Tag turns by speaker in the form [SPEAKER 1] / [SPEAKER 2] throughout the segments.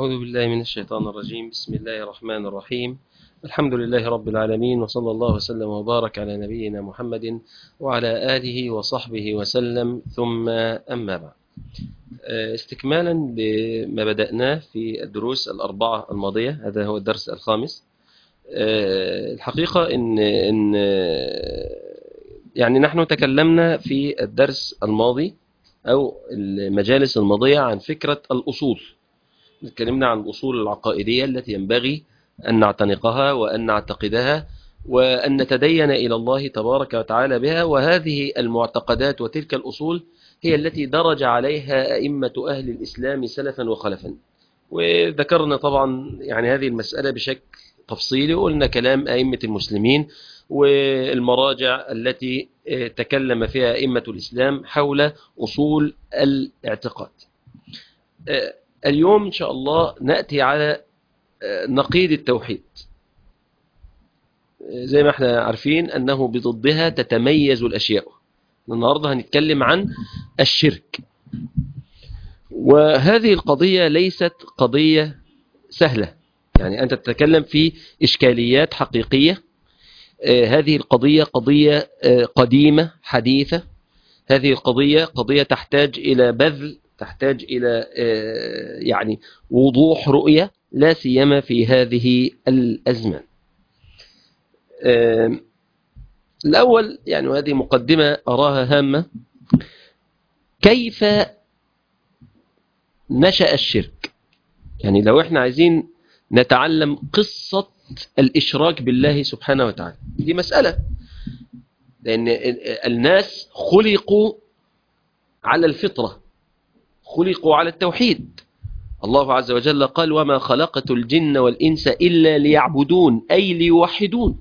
[SPEAKER 1] أعوذ بالله من الشيطان الرجيم بسم الله الرحمن الرحيم الحمد لله رب العالمين وصلى الله وسلم وبارك على نبينا محمد وعلى آله وصحبه وسلم ثم أما بعد استكمالا لما بدأناه في الدروس الأربعة الماضية هذا هو الدرس الخامس الحقيقة إن, إن يعني نحن تكلمنا في الدرس الماضي أو المجالس الماضية عن فكرة الأصول تكلمنا عن الأصول العقائدية التي ينبغي أن نعتنقها وأن نعتقدها وأن نتدين إلى الله تبارك وتعالى بها وهذه المعتقدات وتلك الأصول هي التي درج عليها أئمة أهل الإسلام سلفا وخلفا وذكرنا طبعا يعني هذه المسألة بشكل تفصيلي وقلنا كلام أئمة المسلمين والمراجع التي تكلم فيها أئمة الإسلام حول أصول الاعتقاد اليوم إن شاء الله نأتي على نقيض التوحيد زي ما احنا عارفين أنه بضدها تتميز الأشياء النهاردة هنتكلم عن الشرك وهذه القضية ليست قضية سهلة يعني أنت تتكلم في إشكاليات حقيقية هذه القضية قضية قديمة حديثة هذه القضية قضية تحتاج إلى بذل تحتاج إلى يعني وضوح رؤية لا سيما في هذه الأزمان الأول يعني وهذه مقدمة أراها هامة كيف نشأ الشرك يعني لو احنا عايزين نتعلم قصة الإشراك بالله سبحانه وتعالى دي مسألة لأن الناس خلقوا على الفطرة خلقوا على التوحيد الله عز وجل قال وما خلقت الجن والإنس إلا ليعبدون أي ليوحدون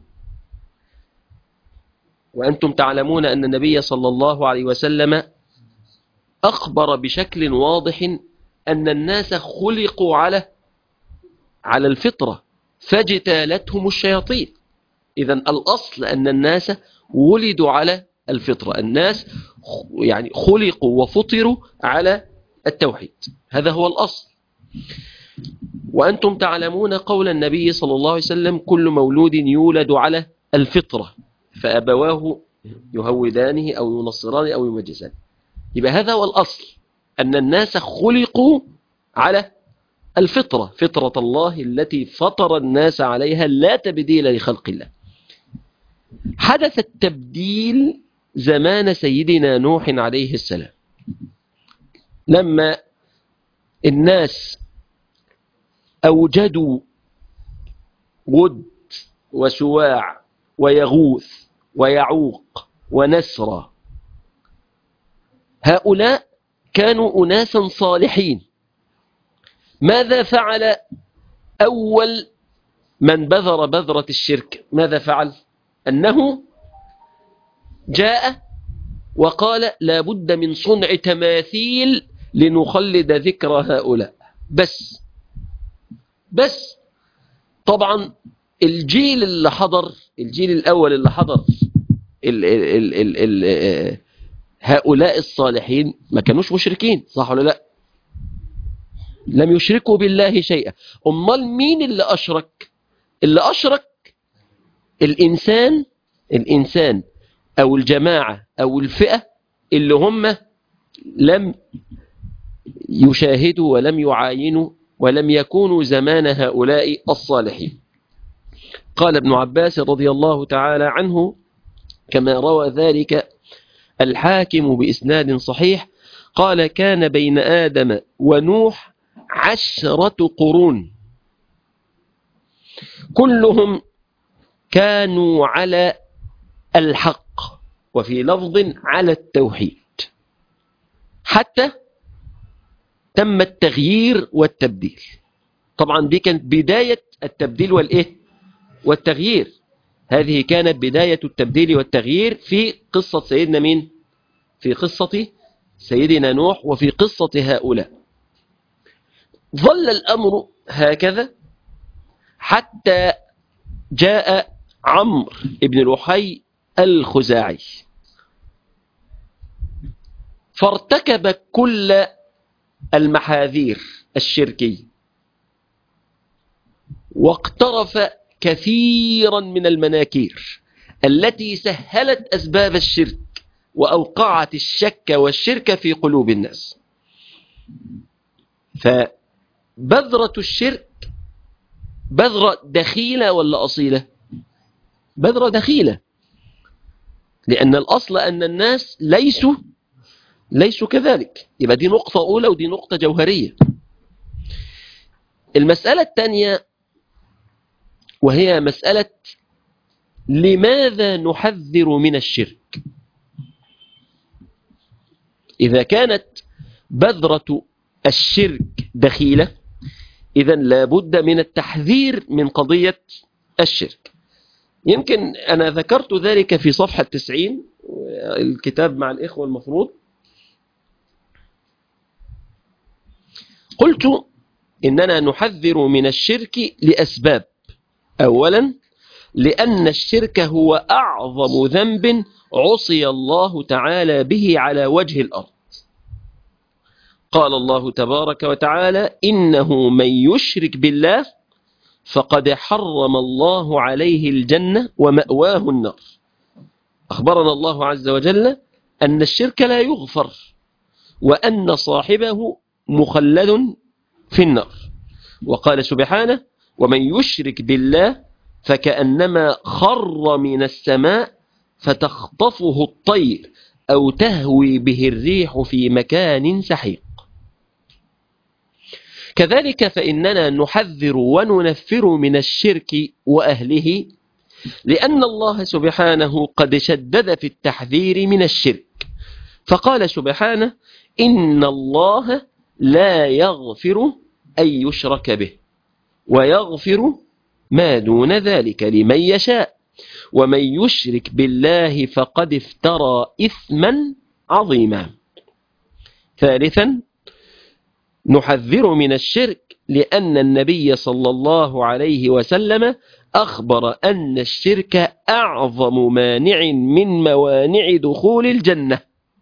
[SPEAKER 1] وأنتم تعلمون أن النبي صلى الله عليه وسلم أخبر بشكل واضح أن الناس خلقوا على على الفطرة فاجتالتهم الشياطين إذا الأصل أن الناس ولدوا على الفطرة الناس يعني خلقوا وفطروا على التوحيد هذا هو الأصل وأنتم تعلمون قول النبي صلى الله عليه وسلم كل مولود يولد على الفطرة فأبواه يهودانه أو ينصرانه أو يمجسانه يبقى هذا هو الأصل أن الناس خلقوا على الفطرة فطرة الله التي فطر الناس عليها لا تبديل لخلق الله حدث التبديل زمان سيدنا نوح عليه السلام لما الناس أوجدوا ود وسواع ويغوث ويعوق ونسرى هؤلاء كانوا أناسا صالحين ماذا فعل أول من بذر بذرة الشرك ماذا فعل أنه جاء وقال لا بد من صنع تماثيل لنخلد ذكر هؤلاء بس بس طبعا الجيل اللي حضر الجيل الأول اللي حضر ال ال ال ال ال هؤلاء الصالحين ما كانوش مشركين صح ولا لا لم يشركوا بالله شيئا أمال مين اللي أشرك اللي أشرك الإنسان الإنسان أو الجماعة أو الفئة اللي هم لم يشاهدوا ولم يعاينوا ولم يكونوا زمان هؤلاء الصالحين قال ابن عباس رضي الله تعالى عنه كما روى ذلك الحاكم بإسناد صحيح قال كان بين آدم ونوح عشرة قرون كلهم كانوا على الحق وفي لفظ على التوحيد حتى تم التغيير والتبديل طبعا دي كانت بداية التبديل والإيه والتغيير هذه كانت بداية التبديل والتغيير في قصة سيدنا مين في قصة سيدنا نوح وفي قصة هؤلاء ظل الأمر هكذا حتى جاء عمرو بن الوحي الخزاعي فارتكب كل المحاذير الشركية واقترف كثيرا من المناكير التي سهلت أسباب الشرك وأوقعت الشك والشرك في قلوب الناس فبذرة الشرك بذرة دخيلة ولا أصيلة بذرة دخيلة لأن الأصل أن الناس ليسوا ليسوا كذلك يبقى دي نقطة أولى ودي نقطة جوهرية المسألة الثانية وهي مسألة لماذا نحذر من الشرك إذا كانت بذرة الشرك دخيلة إذا لابد من التحذير من قضية الشرك يمكن أنا ذكرت ذلك في صفحة 90 الكتاب مع الإخوة المفروض قلت إننا نحذر من الشرك لأسباب أولا لأن الشرك هو أعظم ذنب عصي الله تعالى به على وجه الأرض قال الله تبارك وتعالى إنه من يشرك بالله فقد حرم الله عليه الجنة ومأواه النار أخبرنا الله عز وجل أن الشرك لا يغفر وأن صاحبه مخلد في النار وقال سبحانه ومن يشرك بالله فكأنما خر من السماء فتخطفه الطير أو تهوي به الريح في مكان سحيق كذلك فإننا نحذر وننفر من الشرك وأهله لأن الله سبحانه قد شدد في التحذير من الشرك فقال سبحانه إن الله لا يغفر أن يشرك به ويغفر ما دون ذلك لمن يشاء ومن يشرك بالله فقد افترى إثما عظيما ثالثا نحذر من الشرك لأن النبي صلى الله عليه وسلم أخبر أن الشرك أعظم مانع من موانع دخول الجنة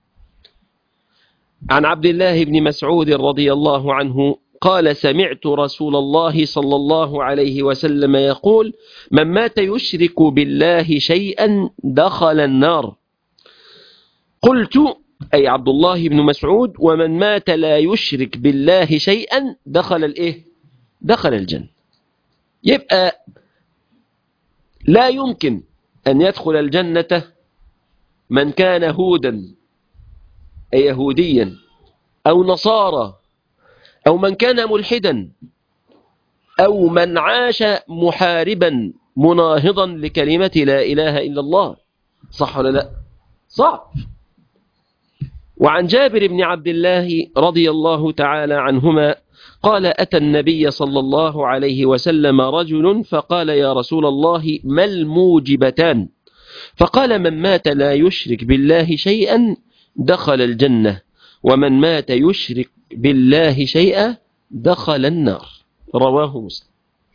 [SPEAKER 1] عن عبد الله بن مسعود رضي الله عنه قال سمعت رسول الله صلى الله عليه وسلم يقول من مات يشرك بالله شيئا دخل النار قلت أي عبد الله بن مسعود ومن مات لا يشرك بالله شيئا دخل الإيه دخل الجنة يبقى لا يمكن أن يدخل الجنة من كان هودا أي يهوديا أو نصارى أو من كان ملحدا أو من عاش محاربا مناهضا لكلمة لا إله إلا الله صح ولا لا صعب وعن جابر بن عبد الله رضي الله تعالى عنهما قال أتى النبي صلى الله عليه وسلم رجل فقال يا رسول الله ما الموجبتان فقال من مات لا يشرك بالله شيئا دخل الجنة ومن مات يشرك بالله شيئا دخل النار رواه مسلم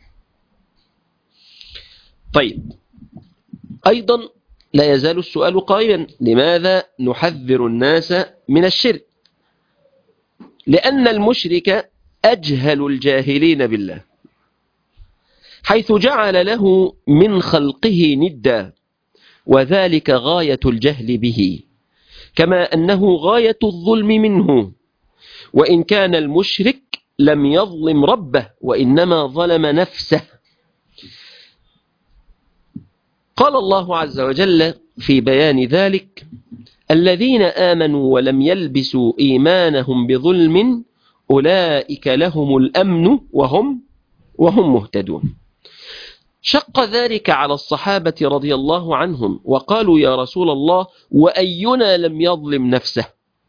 [SPEAKER 1] طيب أيضا لا يزال السؤال قائما لماذا نحذر الناس من الشرك لأن المشرك أجهل الجاهلين بالله حيث جعل له من خلقه ندا وذلك غاية الجهل به كما أنه غاية الظلم منه وإن كان المشرك لم يظلم ربه وإنما ظلم نفسه قال الله عز وجل في بيان ذلك الذين آمنوا ولم يلبسوا إيمانهم بظلم أولئك لهم الأمن وهم وهم مهتدون شق ذلك على الصحابة رضي الله عنهم وقالوا يا رسول الله وأينا لم يظلم نفسه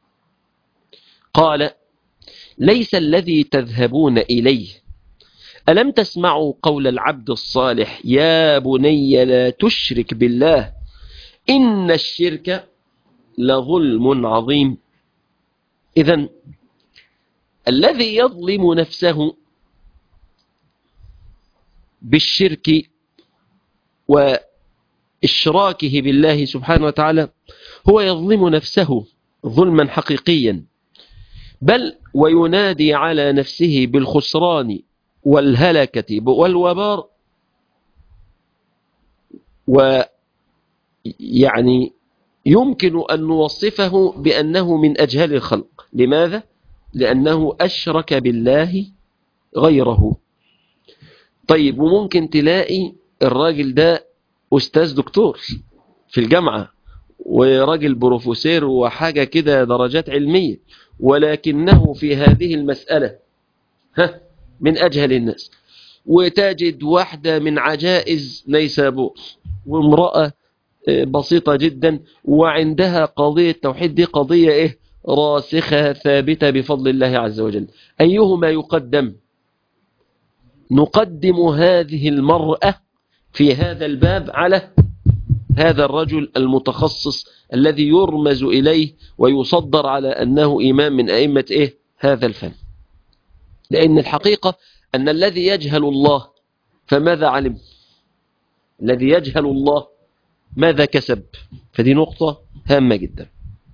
[SPEAKER 1] قال ليس الذي تذهبون إليه ألم تسمعوا قول العبد الصالح يا بني لا تشرك بالله إن الشرك لظلم عظيم إذا الذي يظلم نفسه بالشرك وإشراكه بالله سبحانه وتعالى هو يظلم نفسه ظلما حقيقيا بل وينادي على نفسه بالخسران والهلكة والوبار ويعني يمكن أن نوصفه بأنه من أجهل الخلق لماذا؟ لأنه أشرك بالله غيره طيب وممكن تلاقي الراجل ده أستاذ دكتور في الجامعة وراجل بروفيسور وحاجة كده درجات علمية ولكنه في هذه المسألة ها من أجهل الناس وتجد واحدة من عجائز نيسابور وامرأة بسيطة جدا وعندها قضية توحيد دي قضية إيه راسخة ثابتة بفضل الله عز وجل أيهما يقدم نقدم هذه المرأة في هذا الباب على هذا الرجل المتخصص الذي يرمز إليه ويصدر على أنه إمام من أئمة إيه هذا الفن لأن الحقيقة أن الذي يجهل الله فماذا علم الذي يجهل الله ماذا كسب فدي نقطة هامة جدا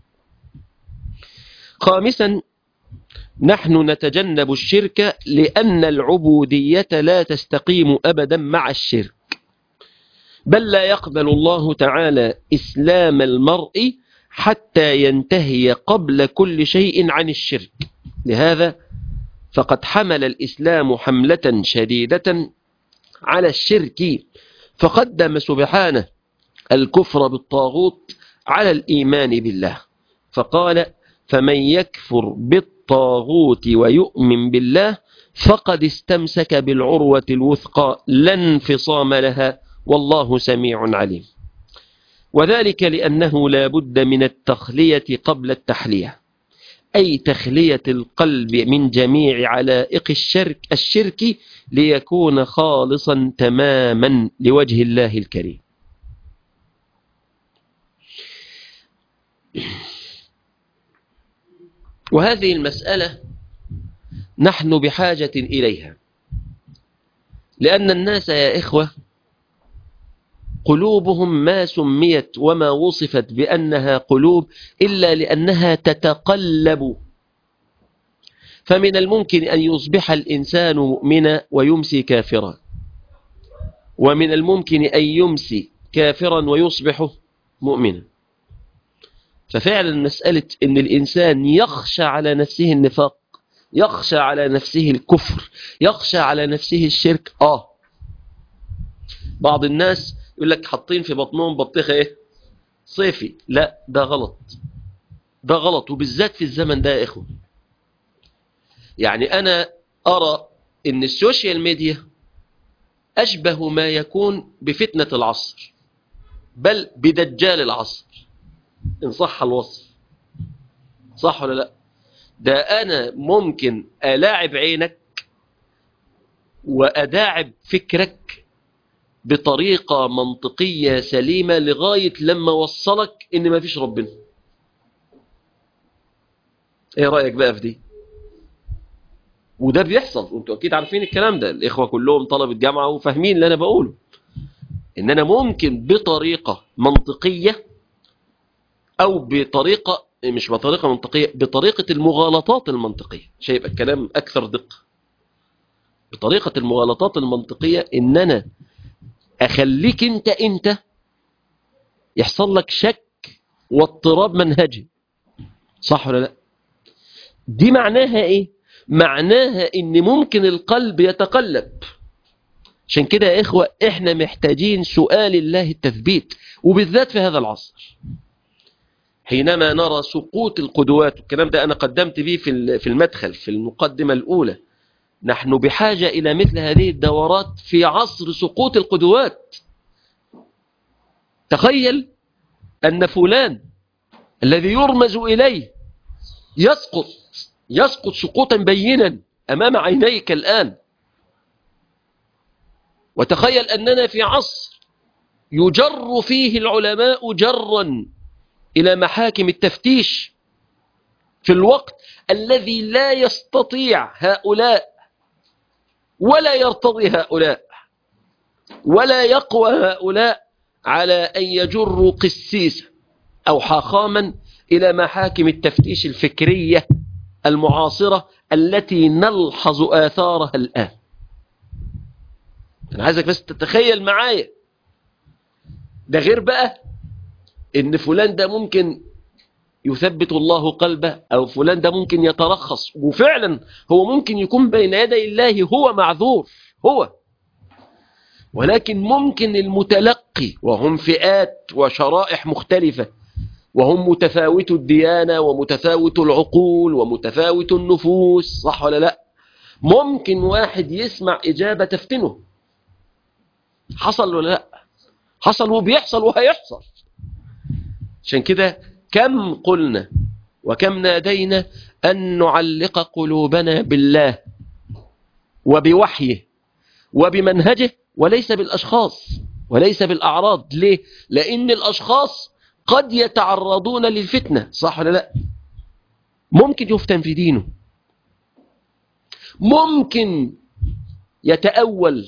[SPEAKER 1] خامسا نحن نتجنب الشرك لأن العبودية لا تستقيم أبدا مع الشرك بل لا يقبل الله تعالى إسلام المرء حتى ينتهي قبل كل شيء عن الشرك لهذا فقد حمل الإسلام حملة شديدة على الشرك فقدم سبحانه الكفر بالطاغوت على الإيمان بالله فقال فمن يكفر بالطاغوت ويؤمن بالله فقد استمسك بالعروة الوثقى لا انفصام لها والله سميع عليم وذلك لأنه لا بد من التخلية قبل التحلية أي تخلية القلب من جميع علائق الشرك, الشرك ليكون خالصا تماما لوجه الله الكريم وهذه المسألة نحن بحاجة إليها لأن الناس يا إخوة قلوبهم ما سميت وما وصفت بأنها قلوب إلا لأنها تتقلب فمن الممكن أن يصبح الإنسان مؤمنا ويمسي كافرا ومن الممكن أن يمسي كافرا ويصبح مؤمنا ففعلا مسألة أن الإنسان يخشى على نفسه النفاق يخشى على نفسه الكفر يخشى على نفسه الشرك آه بعض الناس يقول لك حاطين في بطنهم بطيخة إيه صيفي لا ده غلط ده غلط وبالذات في الزمن ده يا إخوة يعني أنا أرى أن السوشيال ميديا أشبه ما يكون بفتنة العصر بل بدجال العصر إن صح الوصف صح ولا لا ده أنا ممكن ألاعب عينك وأداعب فكرك بطريقة منطقية سليمة لغاية لما وصلك إن ما فيش ربنا إيه رأيك بقى في دي وده بيحصل وانتوا أكيد عارفين الكلام ده الإخوة كلهم طلبة جامعة وفاهمين اللي أنا بقوله إن أنا ممكن بطريقة منطقية أو بطريقة مش بطريقة منطقية بطريقة المغالطات المنطقية شيء يبقى الكلام أكثر دقة بطريقة المغالطات المنطقية إن أنا أخليك أنت أنت يحصل لك شك واضطراب منهجي صح ولا لا دي معناها إيه معناها إن ممكن القلب يتقلب عشان كده يا إخوة إحنا محتاجين سؤال الله التثبيت وبالذات في هذا العصر حينما نرى سقوط القدوات الكلام ده أنا قدمت به في المدخل في المقدمة الأولى نحن بحاجة إلى مثل هذه الدورات في عصر سقوط القدوات تخيل أن فلان الذي يرمز إليه يسقط يسقط سقوطا بينا أمام عينيك الآن وتخيل أننا في عصر يجر فيه العلماء جرا إلى محاكم التفتيش في الوقت الذي لا يستطيع هؤلاء ولا يرتضي هؤلاء ولا يقوى هؤلاء على أن يجروا قسيسا أو حاخاما إلى محاكم التفتيش الفكرية المعاصرة التي نلحظ آثارها الآن انا عايزك بس تتخيل معايا ده غير بقى ان فلان ده ممكن يثبت الله قلبه او فلان ده ممكن يترخص وفعلا هو ممكن يكون بين يدي الله هو معذور هو ولكن ممكن المتلقي وهم فئات وشرائح مختلفة وهم متفاوت الديانة ومتفاوت العقول ومتفاوت النفوس صح ولا لا ممكن واحد يسمع إجابة تفتنه حصل ولا لا حصل وبيحصل وهيحصل عشان كده كم قلنا وكم نادينا أن نعلق قلوبنا بالله وبوحيه وبمنهجه وليس بالأشخاص وليس بالأعراض ليه؟ لأن الأشخاص قد يتعرضون للفتنة صح ولا لا ممكن يفتن في دينه ممكن يتأول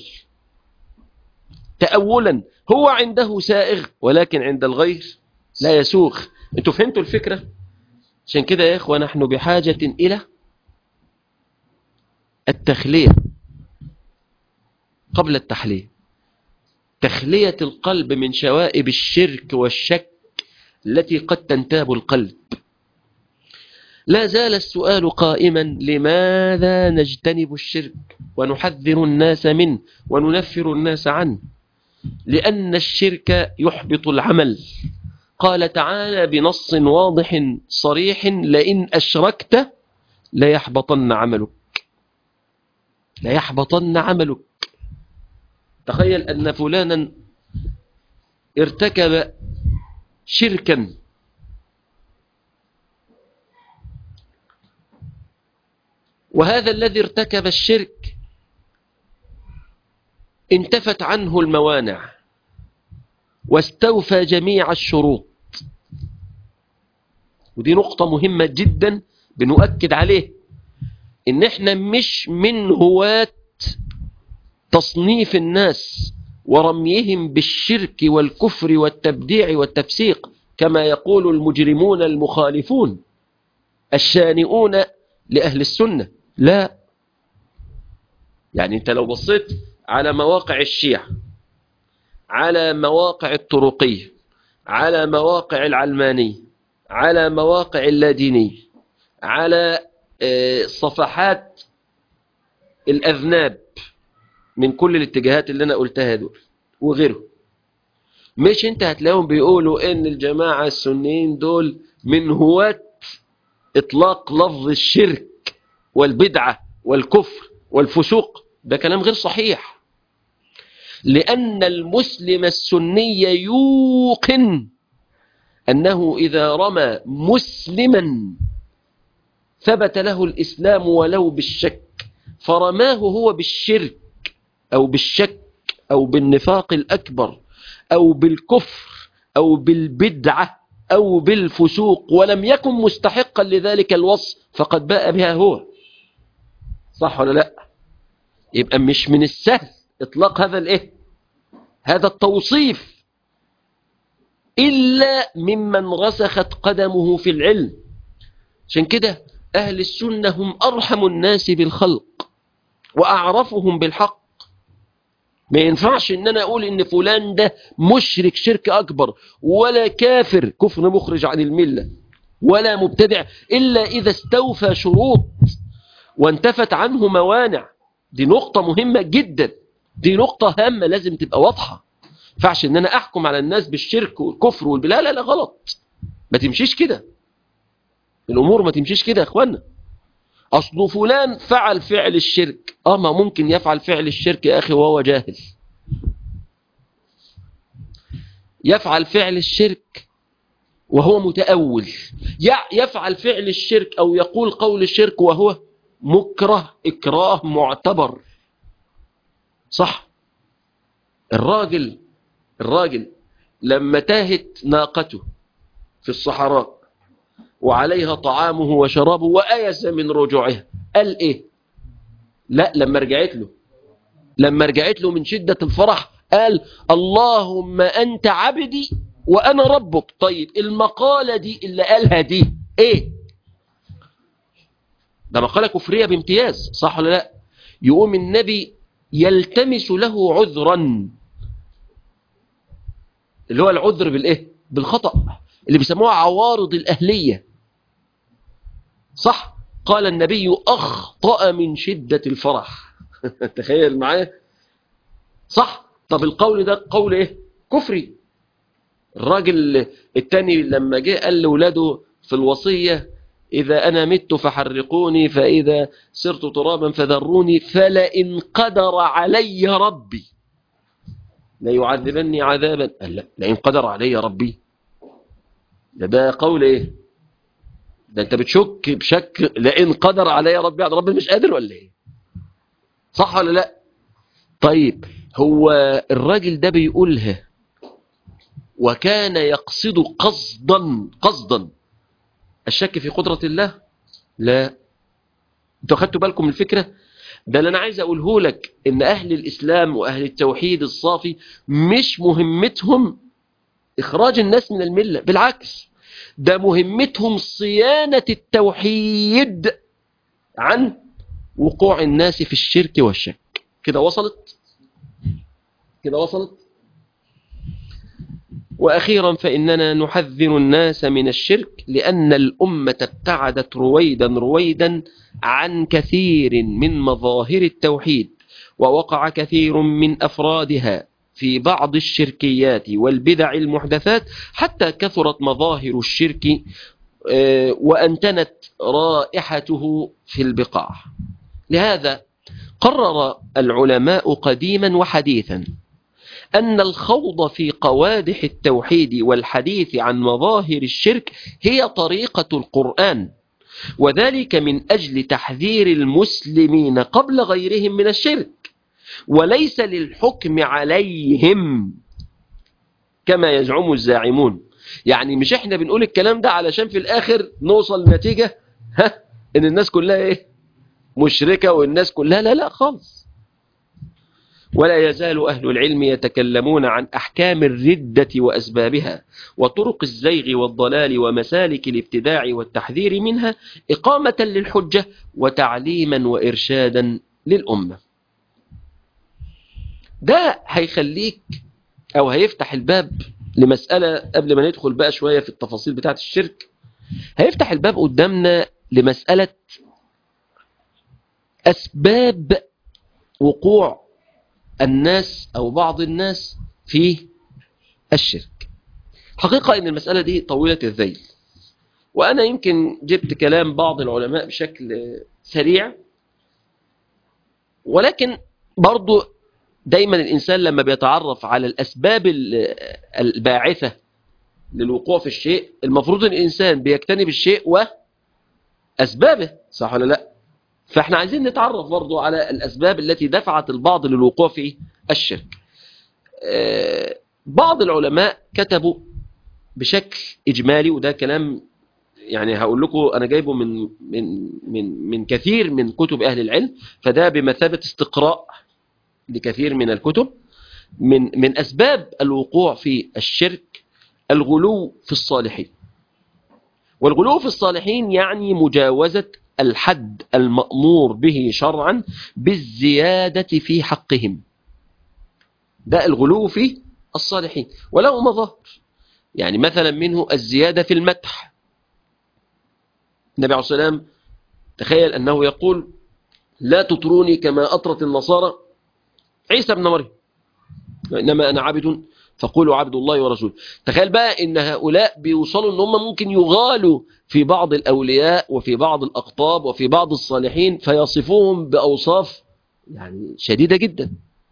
[SPEAKER 1] تأولا هو عنده سائغ ولكن عند الغير لا يسوغ انتوا فهمتوا الفكرة عشان كده يا إخوة نحن بحاجة إلى التخلية قبل التحلية تخلية القلب من شوائب الشرك والشك التي قد تنتاب القلب لا زال السؤال قائما لماذا نجتنب الشرك ونحذر الناس منه وننفر الناس عنه لأن الشرك يحبط العمل قال تعالى بنص واضح صريح لئن أشركت ليحبطن عملك ليحبطن عملك تخيل أن فلانا ارتكب شركا وهذا الذي ارتكب الشرك انتفت عنه الموانع واستوفى جميع الشروط ودي نقطة مهمة جدا بنؤكد عليه ان احنا مش من هواة تصنيف الناس ورميهم بالشرك والكفر والتبديع والتفسيق كما يقول المجرمون المخالفون الشانئون لأهل السنة لا يعني انت لو بصيت على مواقع الشيعة على مواقع الطرقية على مواقع العلمانية على مواقع اللادينية على صفحات الأذناب من كل الاتجاهات اللي أنا قلتها دول وغيره مش انت هتلاقيهم بيقولوا ان الجماعة السنيين دول من هواة اطلاق لفظ الشرك والبدعة والكفر والفسوق ده كلام غير صحيح لأن المسلم السني يوقن أنه إذا رمى مسلما ثبت له الإسلام ولو بالشك فرماه هو بالشرك أو بالشك أو بالنفاق الأكبر أو بالكفر أو بالبدعة أو بالفسوق ولم يكن مستحقا لذلك الوصف فقد باء بها هو صح ولا لا يبقى مش من السهل إطلاق هذا الإيه هذا التوصيف إلا ممن رسخت قدمه في العلم عشان كده أهل السنة هم أرحم الناس بالخلق وأعرفهم بالحق ما ينفعش ان انا اقول ان فلان ده مشرك شرك اكبر ولا كافر كفر مخرج عن الملة ولا مبتدع الا اذا استوفى شروط وانتفت عنه موانع دي نقطة مهمة جدا دي نقطة هامة لازم تبقى واضحة ينفعش ان انا احكم على الناس بالشرك والكفر والبلا لا لا لا غلط ما تمشيش كده الامور ما تمشيش كده يا اخوانا أصل فلان فعل فعل الشرك آه ما ممكن يفعل فعل الشرك يا أخي وهو جاهل يفعل فعل الشرك وهو متأول يفعل فعل الشرك أو يقول قول الشرك وهو مكره إكراه معتبر صح الراجل الراجل لما تاهت ناقته في الصحراء وعليها طعامه وشرابه وأيس من رجوعها قال إيه لا لما رجعت له لما رجعت له من شدة الفرح قال اللهم أنت عبدي وأنا ربك طيب المقالة دي اللي قالها دي إيه ده مقالة كفرية بامتياز صح ولا لا يقوم النبي يلتمس له عذرا اللي هو العذر بالايه بالخطأ اللي بيسموها عوارض الأهلية صح قال النبي أخطأ من شدة الفرح تخيل معايا صح طب القول ده قول ايه كفري الراجل التاني لما جه قال لولاده في الوصية إذا أنا مت فحرقوني فإذا صرت ترابا فذروني فلئن قدر علي ربي لا يعذبني عذابا قال لا لئن قدر علي ربي ده ده قول ايه ده انت بتشك بشك لئن قدر علي ربي يعني ربي مش قادر ولا ايه صح ولا لا طيب هو الراجل ده بيقولها وكان يقصد قصدا قصدا الشك في قدرة الله لا انتوا خدتوا بالكم من الفكرة ده اللي انا عايز اقوله لك ان اهل الاسلام واهل التوحيد الصافي مش مهمتهم اخراج الناس من الملة بالعكس ده مهمتهم صيانة التوحيد عن وقوع الناس في الشرك والشك كده وصلت كده وصلت وأخيرا فإننا نحذر الناس من الشرك لأن الأمة ابتعدت رويدا رويدا عن كثير من مظاهر التوحيد ووقع كثير من أفرادها في بعض الشركيات والبدع المحدثات حتى كثرت مظاهر الشرك وأنتنت رائحته في البقاع لهذا قرر العلماء قديما وحديثا أن الخوض في قوادح التوحيد والحديث عن مظاهر الشرك هي طريقة القرآن وذلك من أجل تحذير المسلمين قبل غيرهم من الشرك وليس للحكم عليهم كما يزعم الزاعمون يعني مش احنا بنقول الكلام ده علشان في الآخر نوصل لنتيجة ها ان الناس كلها ايه مشركة والناس كلها لا لا خالص ولا يزال أهل العلم يتكلمون عن أحكام الردة وأسبابها وطرق الزيغ والضلال ومسالك الابتداع والتحذير منها إقامة للحجة وتعليما وإرشادا للأمة ده هيخليك أو هيفتح الباب لمسألة قبل ما ندخل بقى شوية في التفاصيل بتاعة الشرك هيفتح الباب قدامنا لمسألة أسباب وقوع الناس أو بعض الناس في الشرك حقيقة أن المسألة دي طويلة الذيل وأنا يمكن جبت كلام بعض العلماء بشكل سريع ولكن برضو دايما الإنسان لما بيتعرف على الأسباب الباعثة للوقوع في الشيء المفروض أن الإنسان بيجتنب الشيء وأسبابه صح ولا لا فاحنا عايزين نتعرف برضو على الأسباب التي دفعت البعض للوقوع في الشرك بعض العلماء كتبوا بشكل إجمالي وده كلام يعني هقول لكم أنا جايبه من من من من كثير من كتب أهل العلم فده بمثابة استقراء لكثير من الكتب من من أسباب الوقوع في الشرك الغلو في الصالحين والغلو في الصالحين يعني مجاوزة الحد المأمور به شرعا بالزيادة في حقهم ده الغلو في الصالحين وله مظاهر يعني مثلا منه الزيادة في المدح النبي عليه الصلاة والسلام تخيل أنه يقول لا تطروني كما أطرت النصارى عيسى بن مريم إنما أنا عبد فقولوا عبد الله ورسوله تخيل بقى ان هؤلاء بيوصلوا ان هم ممكن يغالوا في بعض الاولياء وفي بعض الاقطاب وفي بعض الصالحين فيصفوهم باوصاف يعني شديدة جدا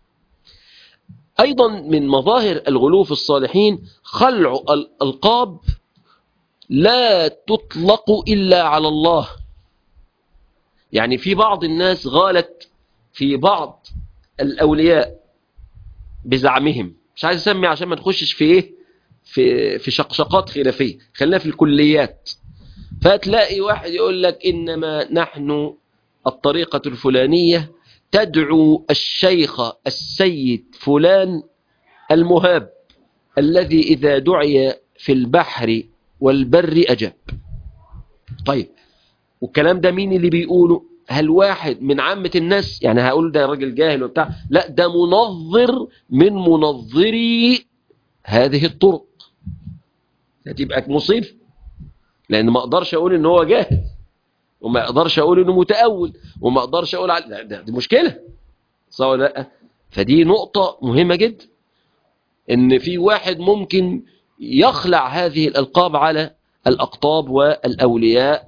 [SPEAKER 1] ايضا من مظاهر الغلو في الصالحين خلع الالقاب لا تطلق الا على الله يعني في بعض الناس غالت في بعض الاولياء بزعمهم مش عايز اسمي عشان ما نخشش في ايه في في شقشقات خلافيه خلينا في الكليات فتلاقي واحد يقول لك انما نحن الطريقه الفلانيه تدعو الشيخ السيد فلان المهاب الذي اذا دعي في البحر والبر اجاب طيب والكلام ده مين اللي بيقوله هل واحد من عامة الناس يعني هقول ده راجل جاهل وبتاع لا ده منظر من منظري هذه الطرق هتبقى مصيبة لأن ما أقدرش أقول إن هو جاهل وما أقدرش أقول إنه متأول وما أقدرش أقول على لا، ده دي مشكلة صح ولا لا فدي نقطة مهمة جدا إن في واحد ممكن يخلع هذه الألقاب على الأقطاب والأولياء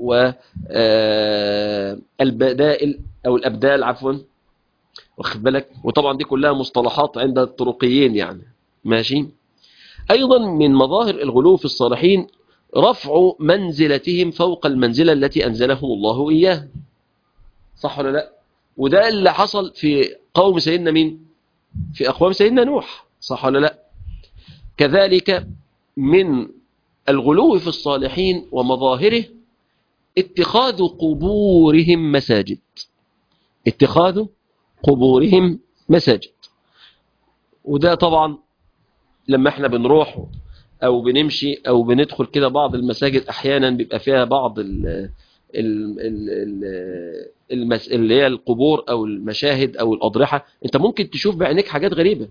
[SPEAKER 1] والبدائل أو الأبدال عفوا واخد بالك وطبعا دي كلها مصطلحات عند الطرقيين يعني ماشي أيضا من مظاهر الغلو في الصالحين رفع منزلتهم فوق المنزلة التي أنزلهم الله إياها صح ولا لا وده اللي حصل في قوم سيدنا مين في أقوام سيدنا نوح صح ولا لا كذلك من الغلو في الصالحين ومظاهره اتخاذ قبورهم مساجد اتخاذ قبورهم مساجد وده طبعا لما احنا بنروح او بنمشي او بندخل كده بعض المساجد احيانا بيبقى فيها بعض ال ال ال ال المس... اللي هي القبور او المشاهد او الاضرحه انت ممكن تشوف بعينيك حاجات غريبه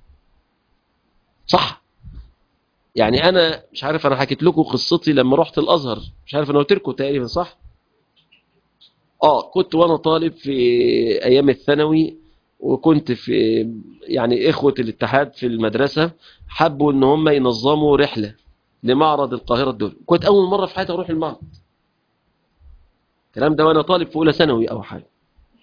[SPEAKER 1] صح يعني انا مش عارف انا حكيت لكم قصتي لما رحت الازهر مش عارف انا قلت لكم تقريبا صح اه كنت وانا طالب في ايام الثانوي وكنت في يعني اخوة الاتحاد في المدرسة حبوا ان هم ينظموا رحلة لمعرض القاهرة الدولي كنت اول مرة في حياتي اروح المعرض الكلام ده وانا طالب في اولى ثانوي او حاجة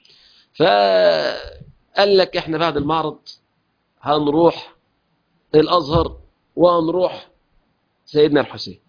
[SPEAKER 1] فقال لك احنا بعد المعرض هنروح الازهر وهنروح سيدنا الحسين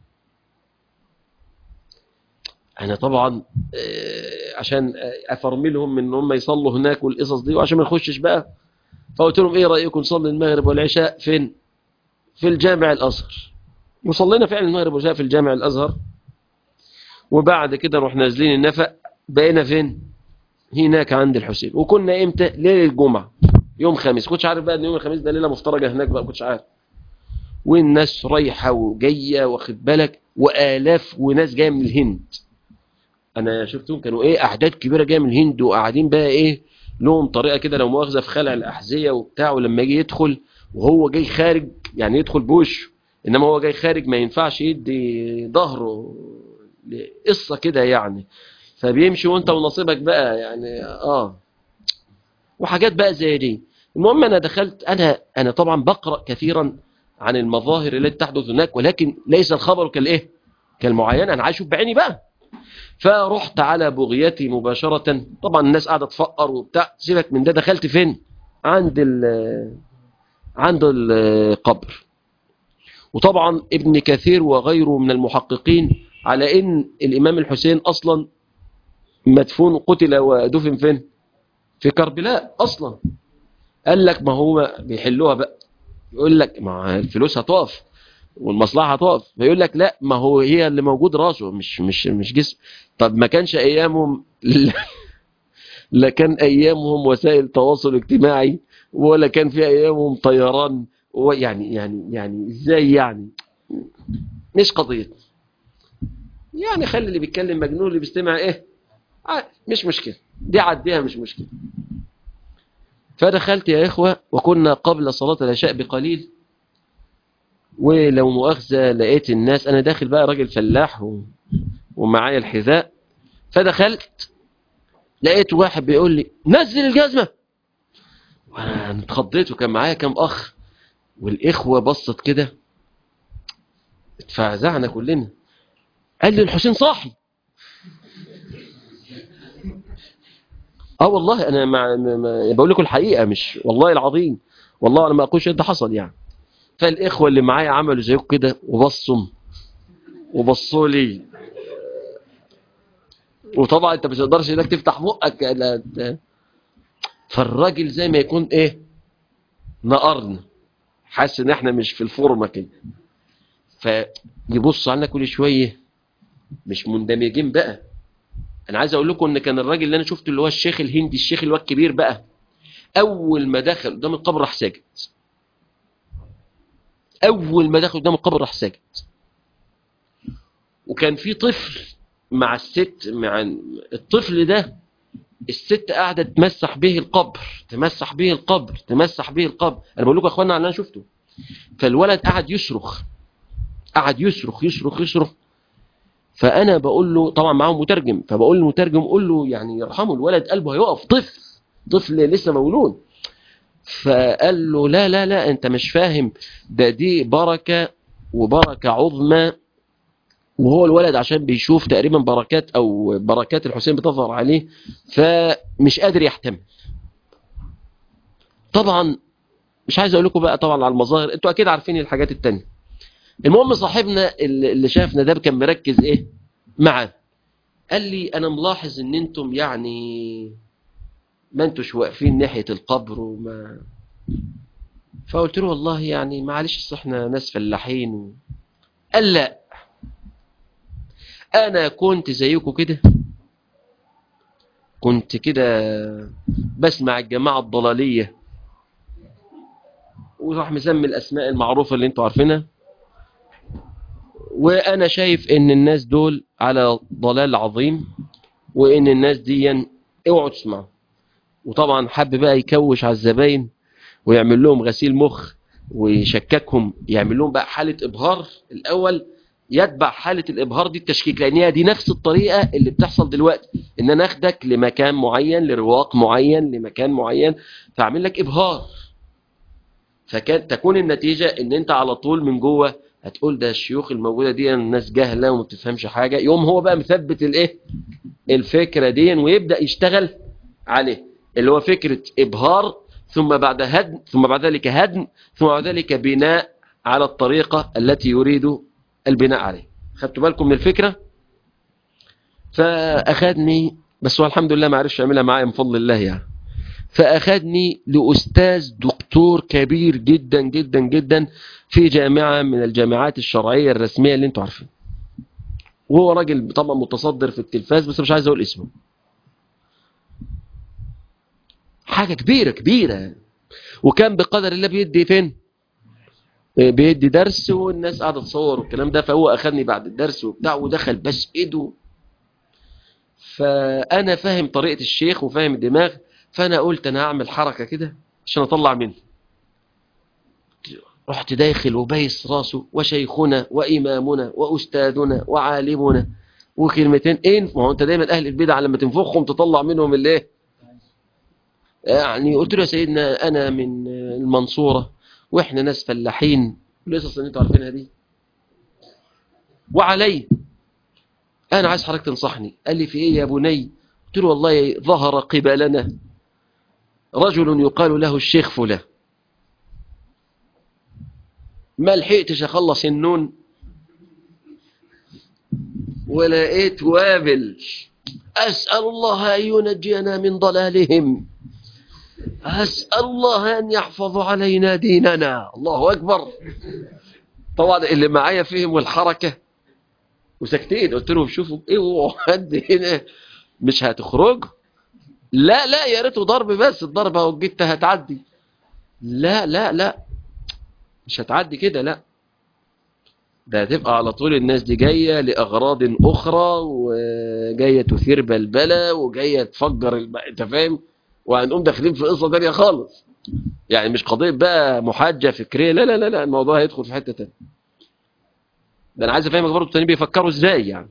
[SPEAKER 1] انا طبعا آه، عشان افرملهم ان هم يصلوا هناك والقصص دي وعشان ما نخشش بقى فقلت لهم ايه رايكم نصلي المغرب والعشاء فين في الجامع الازهر وصلينا فعلا المغرب والعشاء في الجامع الازهر وبعد كده رحنا نازلين النفق بقينا فين هناك عند الحسين وكنا امتى ليله الجمعه يوم خميس كنتش عارف بقى ان يوم الخميس ده ليله مفترجه هناك بقى كنتش عارف والناس رايحه وجايه واخد بالك والاف وناس جايه من الهند انا شفتهم كانوا ايه اعداد كبيره جايه من الهند وقاعدين بقى ايه لهم طريقه كده لو مؤاخذه في خلع الاحذيه وبتاع ولما يجي يدخل وهو جاي خارج يعني يدخل بوشه انما هو جاي خارج ما ينفعش يدي ظهره قصه كده يعني فبيمشي وانت ونصيبك بقى يعني اه وحاجات بقى زي دي المهم انا دخلت انا انا طبعا بقرا كثيرا عن المظاهر التي تحدث هناك ولكن ليس الخبر كالايه كالمعاينه انا عايز اشوف بعيني بقى فرحت على بغيتي مباشرة طبعا الناس قاعدة تفقر وبتاع سيبك من ده دخلت فين عند ال عند القبر وطبعا ابن كثير وغيره من المحققين على ان الامام الحسين اصلا مدفون قتل ودفن فين في كربلاء اصلا قال لك ما هو بيحلوها بقى يقول لك ما الفلوس هتقف والمصلحه هتقف فيقول لك لا ما هو هي اللي موجود راسه مش مش مش جسم طب ما كانش ايامهم لا كان ايامهم وسائل تواصل اجتماعي ولا كان في ايامهم طيران يعني يعني يعني ازاي يعني مش قضيه يعني خلي اللي بيتكلم مجنون اللي بيستمع ايه آه مش مشكله دي عديها مش مشكله فدخلت يا اخوه وكنا قبل صلاه العشاء بقليل ولو مؤاخذة لقيت الناس أنا داخل بقى راجل فلاح و... ومعايا الحذاء فدخلت لقيت واحد بيقول لي نزل الجزمة وأنا اتخضيت وكان معايا كام أخ والإخوة بصت كده اتفزعنا كلنا قال لي الحسين صاحي اه والله انا مع... ما... بقول لكم الحقيقه مش والله العظيم والله انا ما اقولش ده حصل يعني فالاخوه اللي معايا عملوا زيكم كده وبصوا وبصوا لي وطبعا انت مش تقدرش انك تفتح بقك فالراجل زي ما يكون ايه نقرنا حاسس ان احنا مش في الفورمه كده فيبص علينا كل شويه مش مندمجين بقى انا عايز اقول لكم ان كان الراجل اللي انا شفته اللي هو الشيخ الهندي الشيخ اللي هو الكبير بقى اول ما دخل قدام القبر راح ساجد اول ما دخل قدام القبر راح ساجد وكان في طفل مع الست مع الطفل ده الست قاعدة تمسح به القبر تمسح به القبر تمسح به القبر أنا بقول لكم يا أخوانا على أنا شفته فالولد قعد يصرخ قعد يصرخ يصرخ يصرخ فأنا بقول له طبعا معاهم مترجم فبقول للمترجم قول له يعني يرحمه الولد قلبه هيقف طفل طفل لسه مولود فقال له لا لا لا أنت مش فاهم ده دي بركة وبركة عظمى وهو الولد عشان بيشوف تقريبا بركات او بركات الحسين بتظهر عليه فمش قادر يحتمل طبعا مش عايز اقول لكم بقى طبعا على المظاهر انتوا اكيد عارفين الحاجات التانية المهم صاحبنا اللي اللي شافنا ده كان مركز ايه معاه قال لي انا ملاحظ ان انتم يعني ما انتوش واقفين ناحية القبر وما فقلت له والله يعني معلش أصل احنا ناس فلاحين و... قال لا انا كنت زيكم كده كنت كده بسمع الجماعة الضلالية وراح مسمي الاسماء المعروفة اللي انتوا عارفينها وانا شايف ان الناس دول على ضلال عظيم وان الناس دي اوعوا تسمعوا وطبعا حب بقى يكوش على الزباين ويعمل لهم غسيل مخ ويشككهم يعمل لهم بقى حالة ابهار الاول يتبع حالة الإبهار دي التشكيك لأن هي دي نفس الطريقة اللي بتحصل دلوقتي إن أنا أخدك لمكان معين لرواق معين لمكان معين فأعمل لك إبهار فكان تكون النتيجة إن أنت على طول من جوه هتقول ده الشيوخ الموجودة دي الناس جاهلة وما بتفهمش حاجة يوم هو بقى مثبت الإيه الفكرة دي ويبدأ يشتغل عليه اللي هو فكرة إبهار ثم بعد هدم ثم بعد ذلك هدم ثم بعد ذلك بناء على الطريقة التي يريد البناء عليه خدتوا بالكم من الفكرة فأخذني بس هو الحمد لله ما عرفش يعملها معايا من فضل الله يعني فأخذني لأستاذ دكتور كبير جدا جدا جدا في جامعة من الجامعات الشرعية الرسمية اللي انتوا عارفين وهو راجل طبعا متصدر في التلفاز بس مش عايز اقول اسمه حاجة كبيرة كبيرة وكان بقدر الله بيدي فين بيدي درس والناس قاعده تصور والكلام ده فهو اخذني بعد الدرس وبتاع ودخل بس ايده فانا فاهم طريقه الشيخ وفاهم الدماغ فانا قلت انا هعمل حركه كده عشان اطلع منه رحت داخل وبيس راسه وشيخنا وامامنا واستاذنا وعالمنا وكلمتين ايه ما هو انت دايما اهل البدع لما تنفخهم تطلع منهم الايه يعني قلت له يا سيدنا انا من المنصوره واحنا ناس فلاحين القصص اللي انتوا عارفينها دي وعلي انا عايز حضرتك تنصحني قال لي في ايه يا بني قلت له والله ظهر قبالنا رجل يقال له الشيخ فلان ما لحقتش اخلص النون ولقيت وابل اسال الله ان ينجينا من ضلالهم أسأل الله أن يحفظ علينا ديننا الله أكبر طبعا اللي معايا فيهم الحركة وسكتين قلت لهم شوفوا ايه هو حد هنا مش هتخرج لا لا يا ريته ضرب بس الضربة اهو جيت هتعدي لا لا لا مش هتعدي كده لا ده هتبقى على طول الناس دي جاية لأغراض أخرى وجاية تثير بلبلة وجاية تفجر الب... انت فاهم وهنقوم داخلين في قصة تانية خالص يعني مش قضية بقى محاجة فكرية لا لا لا لا الموضوع هيدخل في حتة تانية ده انا عايز افهمك برضه التانيين بيفكروا ازاي يعني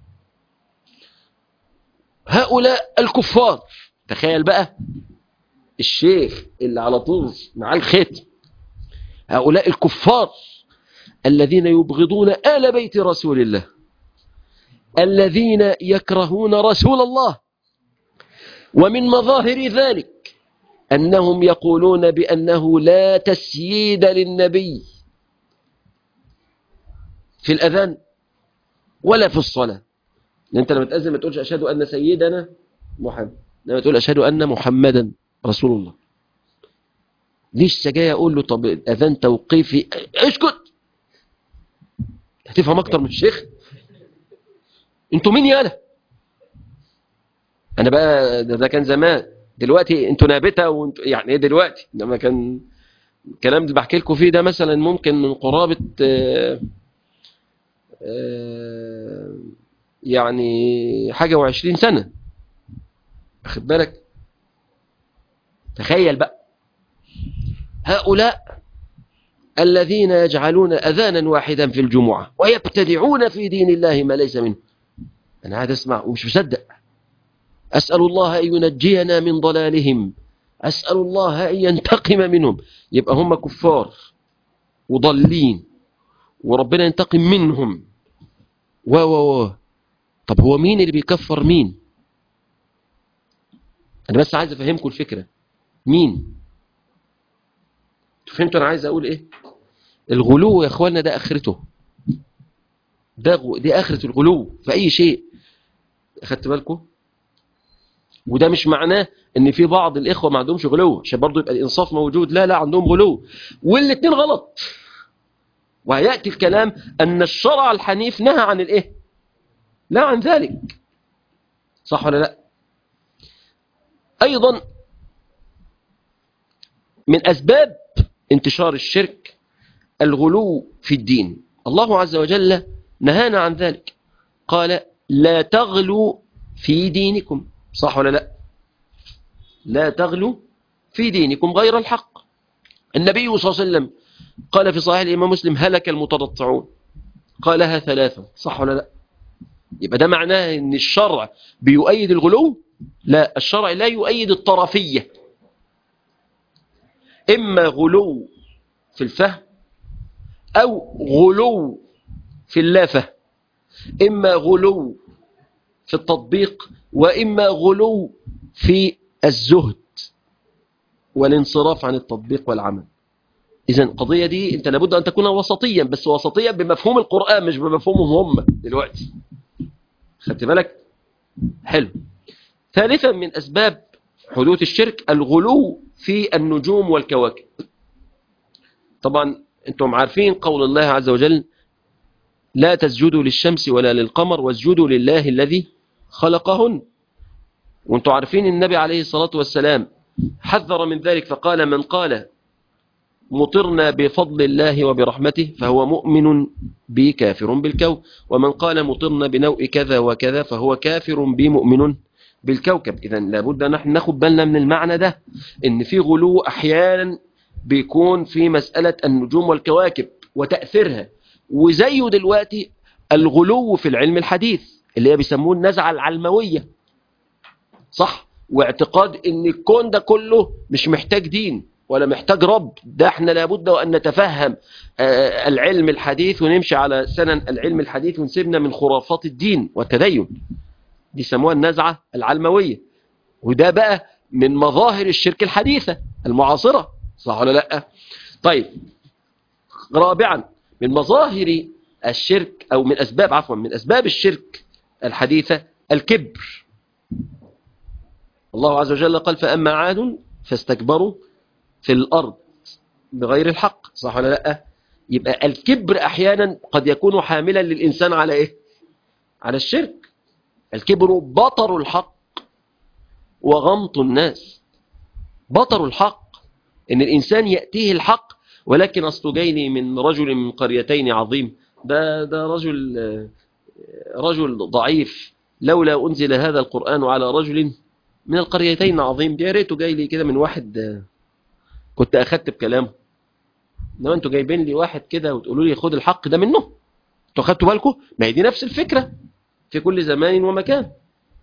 [SPEAKER 1] هؤلاء الكفار تخيل بقى الشيخ اللي على طول مع الختم هؤلاء الكفار الذين يبغضون آل بيت رسول الله الذين يكرهون رسول الله ومن مظاهر ذلك أنهم يقولون بأنه لا تسييد للنبي في الأذان ولا في الصلاة أنت لما تأذن ما تقولش أشهد أن سيدنا محمد لما تقول أشهد أن محمدا رسول الله ليش سجايا أقول له طب الأذان توقيفي اسكت هتفهم أكتر من الشيخ انتوا مين يالا انا بقى ده, ده كان زمان دلوقتي انتوا نابته وانتوا يعني ايه دلوقتي لما كان الكلام اللي بحكي لكم فيه ده مثلا ممكن من قرابه آه آه يعني حاجه وعشرين سنه واخد بالك تخيل بقى هؤلاء الذين يجعلون أذانا واحدا في الجمعة ويبتدعون في دين الله ما ليس منه أنا قاعد أسمع ومش مصدق أسأل الله أن ينجينا من ضلالهم أسأل الله أن ينتقم منهم يبقى هم كفار وضالين وربنا ينتقم منهم و و و طب هو مين اللي بيكفر مين أنا بس عايز أفهمكم الفكرة مين فهمتوا أنا عايز أقول إيه الغلو يا أخوانا ده آخرته ده غ... دي آخرة الغلو في أي شيء أخدت بالكم وده مش معناه ان في بعض الاخوه ما عندهمش غلو عشان برضه يبقى الانصاف موجود لا لا عندهم غلو والاثنين غلط وهياتي الكلام ان الشرع الحنيف نهى عن الايه لا عن ذلك صح ولا لا ايضا من اسباب انتشار الشرك الغلو في الدين الله عز وجل نهانا عن ذلك قال لا تغلوا في دينكم صح ولا لا لا تغلوا في دينكم غير الحق النبي صلى الله عليه وسلم قال في صحيح الإمام مسلم هلك المترطعون قالها ثلاثة صح ولا لا يبقى ده معناه ان الشرع بيؤيد الغلو لا الشرع لا يؤيد الطرفية إما غلو في الفهم أو غلو في اللافة إما غلو في التطبيق وإما غلو في الزهد والانصراف عن التطبيق والعمل إذا القضية دي أنت لابد أن تكون وسطيا بس وسطيا بمفهوم القرآن مش بمفهومهم هم دلوقتي خدت بالك حلو ثالثا من أسباب حدوث الشرك الغلو في النجوم والكواكب طبعا أنتم عارفين قول الله عز وجل لا تسجدوا للشمس ولا للقمر واسجدوا لله الذي خلقهن وانتم عارفين النبي عليه الصلاة والسلام حذر من ذلك فقال من قال مطرنا بفضل الله وبرحمته فهو مؤمن بي كافر بالكون ومن قال مطرنا بنوء كذا وكذا فهو كافر بي مؤمن بالكوكب إذا لابد نحن ناخد بالنا من المعنى ده إن في غلو أحيانا بيكون في مسألة النجوم والكواكب وتأثيرها وزيه دلوقتي الغلو في العلم الحديث اللي هي بيسموه النزعة العلموية صح واعتقاد ان الكون ده كله مش محتاج دين ولا محتاج رب ده احنا لابد وان نتفهم آه العلم الحديث ونمشي على سنن العلم الحديث ونسيبنا من خرافات الدين والتدين دي سموها النزعة العلموية وده بقى من مظاهر الشرك الحديثة المعاصرة صح ولا لا طيب رابعا من مظاهر الشرك او من اسباب عفوا من اسباب الشرك الحديثة الكبر الله عز وجل قال فأما عاد فاستكبروا في الأرض بغير الحق صح ولا لا يبقى الكبر أحيانا قد يكون حاملا للإنسان على إيه على الشرك الكبر بطر الحق وغمط الناس بطر الحق إن الإنسان يأتيه الحق ولكن أصله جايني من رجل من قريتين عظيم ده, ده رجل رجل ضعيف لولا أنزل هذا القرآن على رجل من القريتين عظيم يا ريته جاي لي كده من واحد كنت أخدت بكلامه انما انتوا جايبين لي واحد كده وتقولوا لي خد الحق ده منه انتوا خدتوا بالكم ما هي دي نفس الفكرة في كل زمان ومكان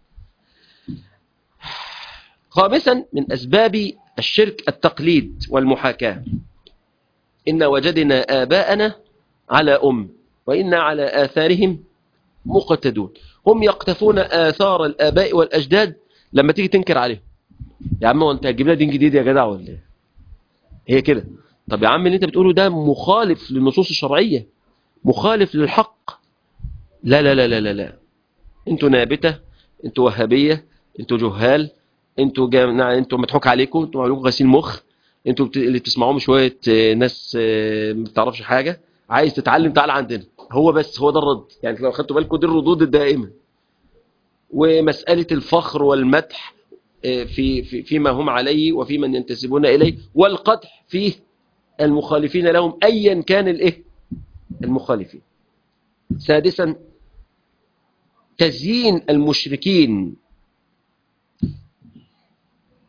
[SPEAKER 1] خامسا من أسباب الشرك التقليد والمحاكاة إن وجدنا آباءنا على أم وإنا على آثارهم مقتدون هم يقتفون آثار الآباء والأجداد لما تيجي تنكر عليهم يا عم وانت هتجيب لنا دين جديد يا جدع ولا ايه هي كده طب يا عم اللي انت بتقوله ده مخالف للنصوص الشرعية مخالف للحق لا لا لا لا لا, لا. انتوا نابتة انتوا وهابية انتوا جهال انتوا جامعة انتوا مضحوك عليكم انتوا معلوك غسيل مخ انتوا بت... اللي بتسمعوهم شوية ناس ما بتعرفش حاجة عايز تتعلم تعال عندنا هو بس هو ده الرد يعني لو خدتوا بالكم دي الردود الدائمة ومسألة الفخر والمدح في, في فيما هم عليه وفي من ينتسبون إليه والقدح فيه المخالفين لهم أيا كان الإيه المخالفين سادسا تزيين المشركين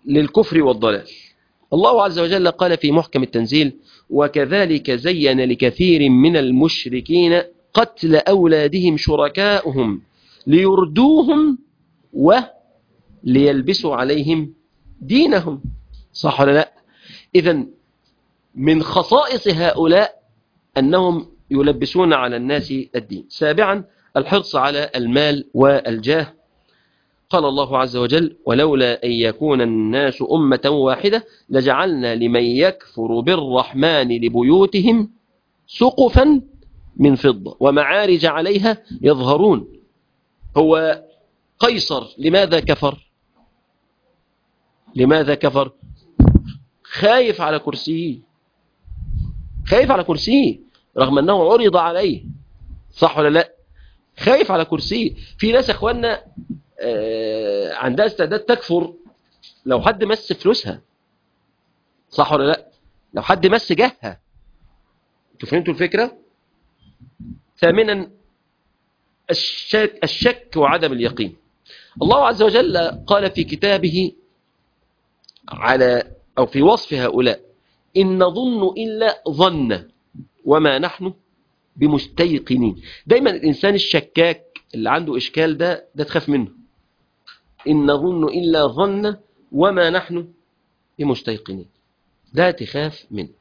[SPEAKER 1] للكفر والضلال الله عز وجل قال في محكم التنزيل وكذلك زين لكثير من المشركين قتل أولادهم شركاؤهم ليردوهم وليلبسوا عليهم دينهم صح ولا لا إذا من خصائص هؤلاء أنهم يلبسون على الناس الدين سابعا الحرص على المال والجاه قال الله عز وجل ولولا أن يكون الناس أمة واحدة لجعلنا لمن يكفر بالرحمن لبيوتهم سقفا من فضة ومعارج عليها يظهرون هو قيصر لماذا كفر لماذا كفر خايف على كرسيه خايف على كرسيه رغم أنه عرض عليه صح ولا لا خايف على كرسيه في ناس اخواننا آه، عندها استعداد تكفر لو حد مس فلوسها صح ولا لا لو حد مس جهها انتوا فهمتوا الفكره ثامنا الشك, الشك وعدم اليقين الله عز وجل قال في كتابه على أو في وصف هؤلاء إن نظن إلا ظن وما نحن بمستيقنين دايما الإنسان الشكاك اللي عنده إشكال ده ده تخاف منه إن نظن إلا ظن وما نحن بمستيقنين ده تخاف منه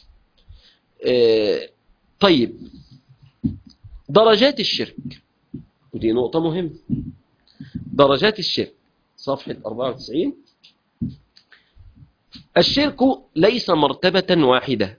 [SPEAKER 1] آه طيب درجات الشرك ودي نقطة مهمة درجات الشرك صفحة 94 الشرك ليس مرتبة واحدة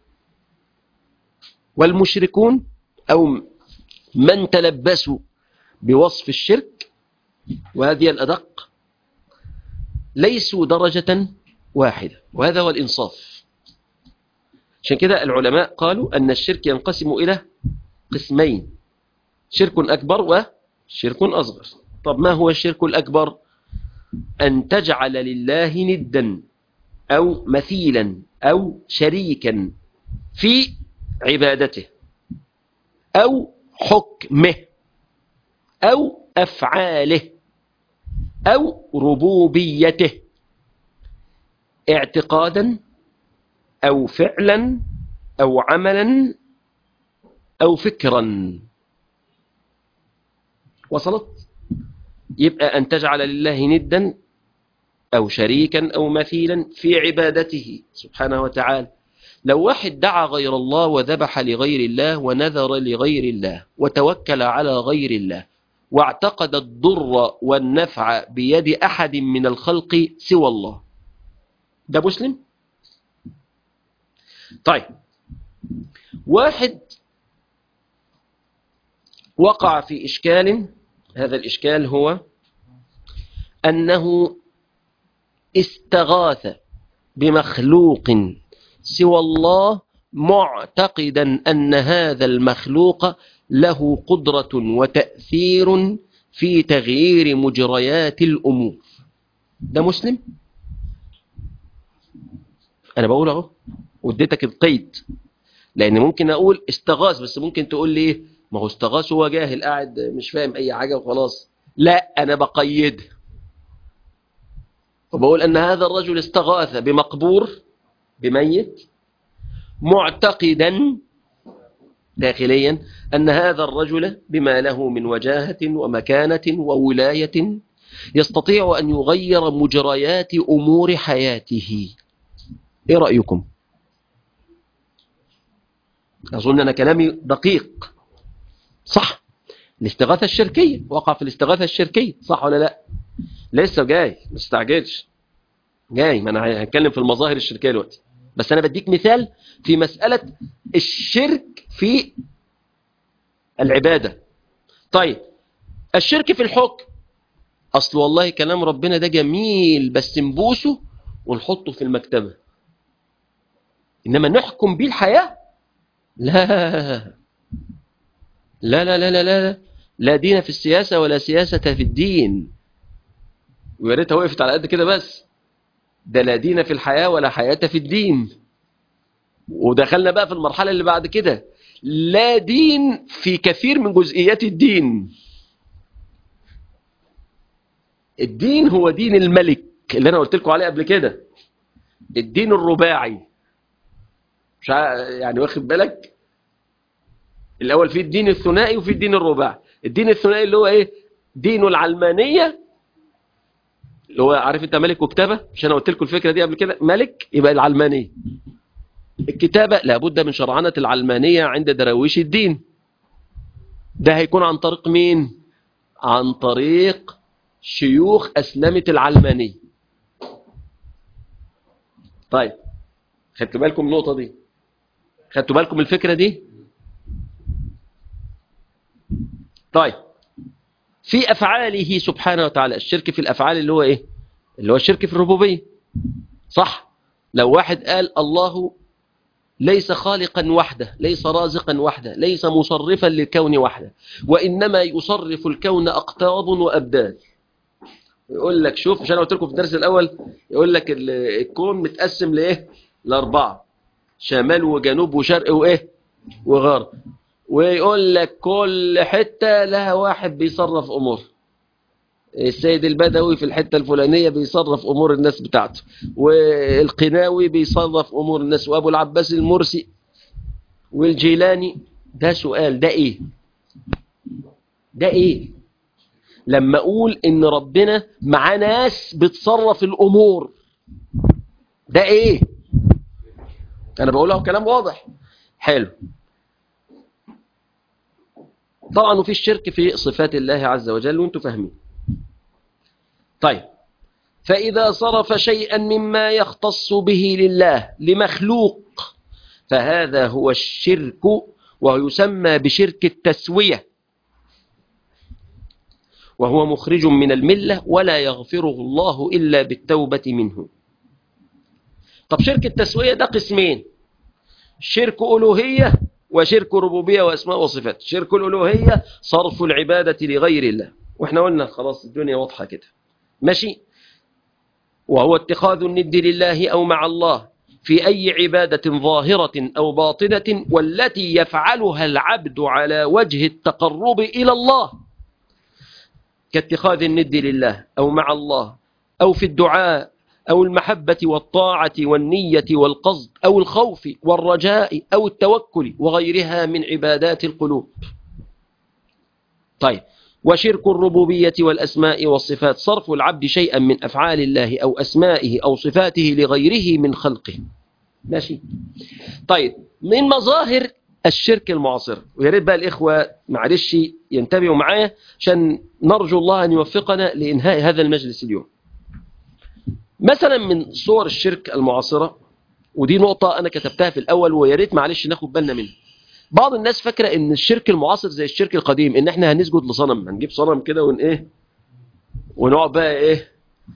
[SPEAKER 1] والمشركون أو من تلبسوا بوصف الشرك وهذه الأدق ليسوا درجة واحدة وهذا هو الإنصاف عشان كده العلماء قالوا أن الشرك ينقسم إلى قسمين شرك أكبر وشرك أصغر طب ما هو الشرك الأكبر أن تجعل لله ندا أو مثيلا أو شريكا في عبادته أو حكمه أو أفعاله أو ربوبيته اعتقادا أو فعلا أو عملا أو فكرا وصلت يبقى أن تجعل لله ندا أو شريكا أو مثيلا في عبادته سبحانه وتعالى لو واحد دعا غير الله وذبح لغير الله ونذر لغير الله وتوكل على غير الله واعتقد الضر والنفع بيد أحد من الخلق سوى الله ده مسلم طيب واحد وقع في إشكال هذا الإشكال هو أنه استغاث بمخلوق سوى الله معتقدا أن هذا المخلوق له قدرة وتأثير في تغيير مجريات الأمور ده مسلم أنا بقول أهو وديتك القيد لأن ممكن أقول استغاث بس ممكن تقول لي إيه ما هو استغاث هو جاهل قاعد مش فاهم أي حاجة وخلاص لا أنا بقيد وبقول أن هذا الرجل استغاث بمقبور بميت معتقدا داخليا أن هذا الرجل بما له من وجاهة ومكانة وولاية يستطيع أن يغير مجريات أمور حياته إيه رأيكم؟ أظن أن كلامي دقيق صح الاستغاثة الشركية وقع في الاستغاثة الشركية صح ولا لا لسه جاي ما تستعجلش جاي ما انا هنتكلم في المظاهر الشركية دلوقتي بس انا بديك مثال في مسألة الشرك في العبادة طيب الشرك في الحكم اصل والله كلام ربنا ده جميل بس نبوسه ونحطه في المكتبة انما نحكم بيه الحياة لا لا لا لا لا لا لا دين في السياسة ولا سياسة في الدين ويا ريتها وقفت على قد كده بس ده لا دين في الحياة ولا حياة في الدين ودخلنا بقى في المرحلة اللي بعد كده لا دين في كثير من جزئيات الدين الدين هو دين الملك اللي انا قلت لكم عليه قبل كده الدين الرباعي مش ع- يعني واخد بالك الاول في الدين الثنائي وفي الدين الرباعي الدين الثنائي اللي هو ايه دين العلمانيه اللي هو عارف انت ملك وكتابه مش انا قلت لكم الفكره دي قبل كده ملك يبقى العلمانيه الكتابه لابد من شرعنه العلمانيه عند دراويش الدين ده هيكون عن طريق مين عن طريق شيوخ اسلمه العلمانيه طيب خدتوا بالكم من النقطه دي خدتوا بالكم من الفكره دي طيب في افعاله سبحانه وتعالى الشرك في الافعال اللي هو ايه اللي هو الشرك في الربوبيه صح لو واحد قال الله ليس خالقا وحده ليس رازقا وحده ليس مصرفا للكون وحده وانما يصرف الكون اقطاب وابدال يقول لك شوف مش انا قلت لكم في الدرس الاول يقول لك ال- الكون متقسم لايه لاربعه شمال وجنوب وشرق وايه وغرب ويقول لك كل حته لها واحد بيصرف امور السيد البدوي في الحته الفلانيه بيصرف امور الناس بتاعته والقناوي بيصرف امور الناس وابو العباس المرسي والجيلاني ده سؤال ده ايه ده ايه لما اقول ان ربنا مع ناس بتصرف الامور ده ايه انا بقولها كلام واضح حلو طبعا وفي الشرك في صفات الله عز وجل وانتم فاهمين طيب فإذا صرف شيئا مما يختص به لله لمخلوق فهذا هو الشرك وهو يسمى بشرك التسوية وهو مخرج من الملة ولا يغفره الله إلا بالتوبة منه طب شرك التسوية ده قسمين شرك ألوهية وشرك ربوبية وأسماء وصفات شرك الألوهية صرف العبادة لغير الله واحنا قلنا خلاص الدنيا واضحة كده ماشي وهو اتخاذ الند لله أو مع الله في أي عبادة ظاهرة أو باطنة والتي يفعلها العبد على وجه التقرب إلى الله كاتخاذ الند لله أو مع الله أو في الدعاء أو المحبة والطاعة والنية والقصد أو الخوف والرجاء أو التوكل وغيرها من عبادات القلوب طيب وشرك الربوبية والأسماء والصفات صرف العبد شيئا من أفعال الله أو أسمائه أو صفاته لغيره من خلقه ماشي طيب من مظاهر الشرك المعاصر ويا ريت بقى الإخوة معلش ينتبهوا معايا عشان نرجو الله أن يوفقنا لإنهاء هذا المجلس اليوم مثلا من صور الشرك المعاصرة ودي نقطة أنا كتبتها في الأول ويا ريت معلش ناخد بالنا منها بعض الناس فاكرة ان الشرك المعاصر زي الشرك القديم ان احنا هنسجد لصنم هنجيب صنم كده ون ايه ونقعد بقى ايه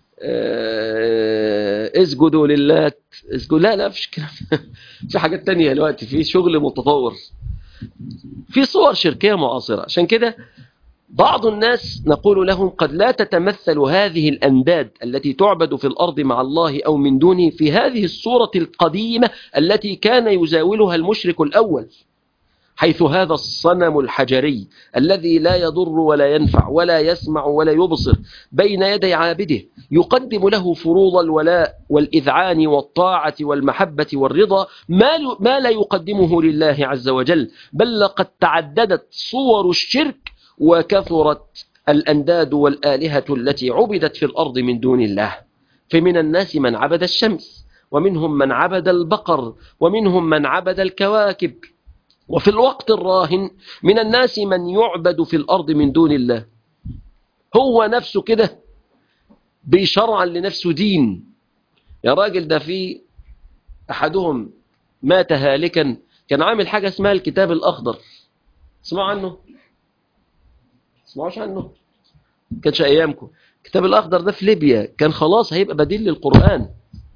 [SPEAKER 1] آه اسجدوا لله اسجدوا لا لا فيش كلام في حاجات تانية دلوقتي في شغل متطور في صور شركية معاصرة عشان كده بعض الناس نقول لهم قد لا تتمثل هذه الأنداد التي تعبد في الأرض مع الله أو من دونه في هذه الصورة القديمة التي كان يزاولها المشرك الأول حيث هذا الصنم الحجري الذي لا يضر ولا ينفع ولا يسمع ولا يبصر بين يدي عابده يقدم له فروض الولاء والإذعان والطاعة والمحبة والرضا ما, ما لا يقدمه لله عز وجل بل لقد تعددت صور الشرك وكثرت الأنداد والآلهة التي عبدت في الأرض من دون الله فمن الناس من عبد الشمس ومنهم من عبد البقر ومنهم من عبد الكواكب وفي الوقت الراهن من الناس من يعبد في الأرض من دون الله هو نفسه كده بيشرعا لنفسه دين يا راجل ده في أحدهم مات هالكا كان عامل حاجة اسمها الكتاب الأخضر اسمعوا عنه اسمعوش عنه كانش أيامكم الكتاب الأخضر ده في ليبيا كان خلاص هيبقى بديل للقرآن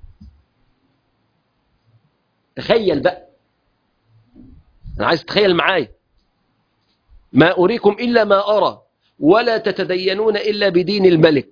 [SPEAKER 1] تخيل بقى أنا عايز تتخيل معايا ما أريكم إلا ما أرى ولا تتدينون إلا بدين الملك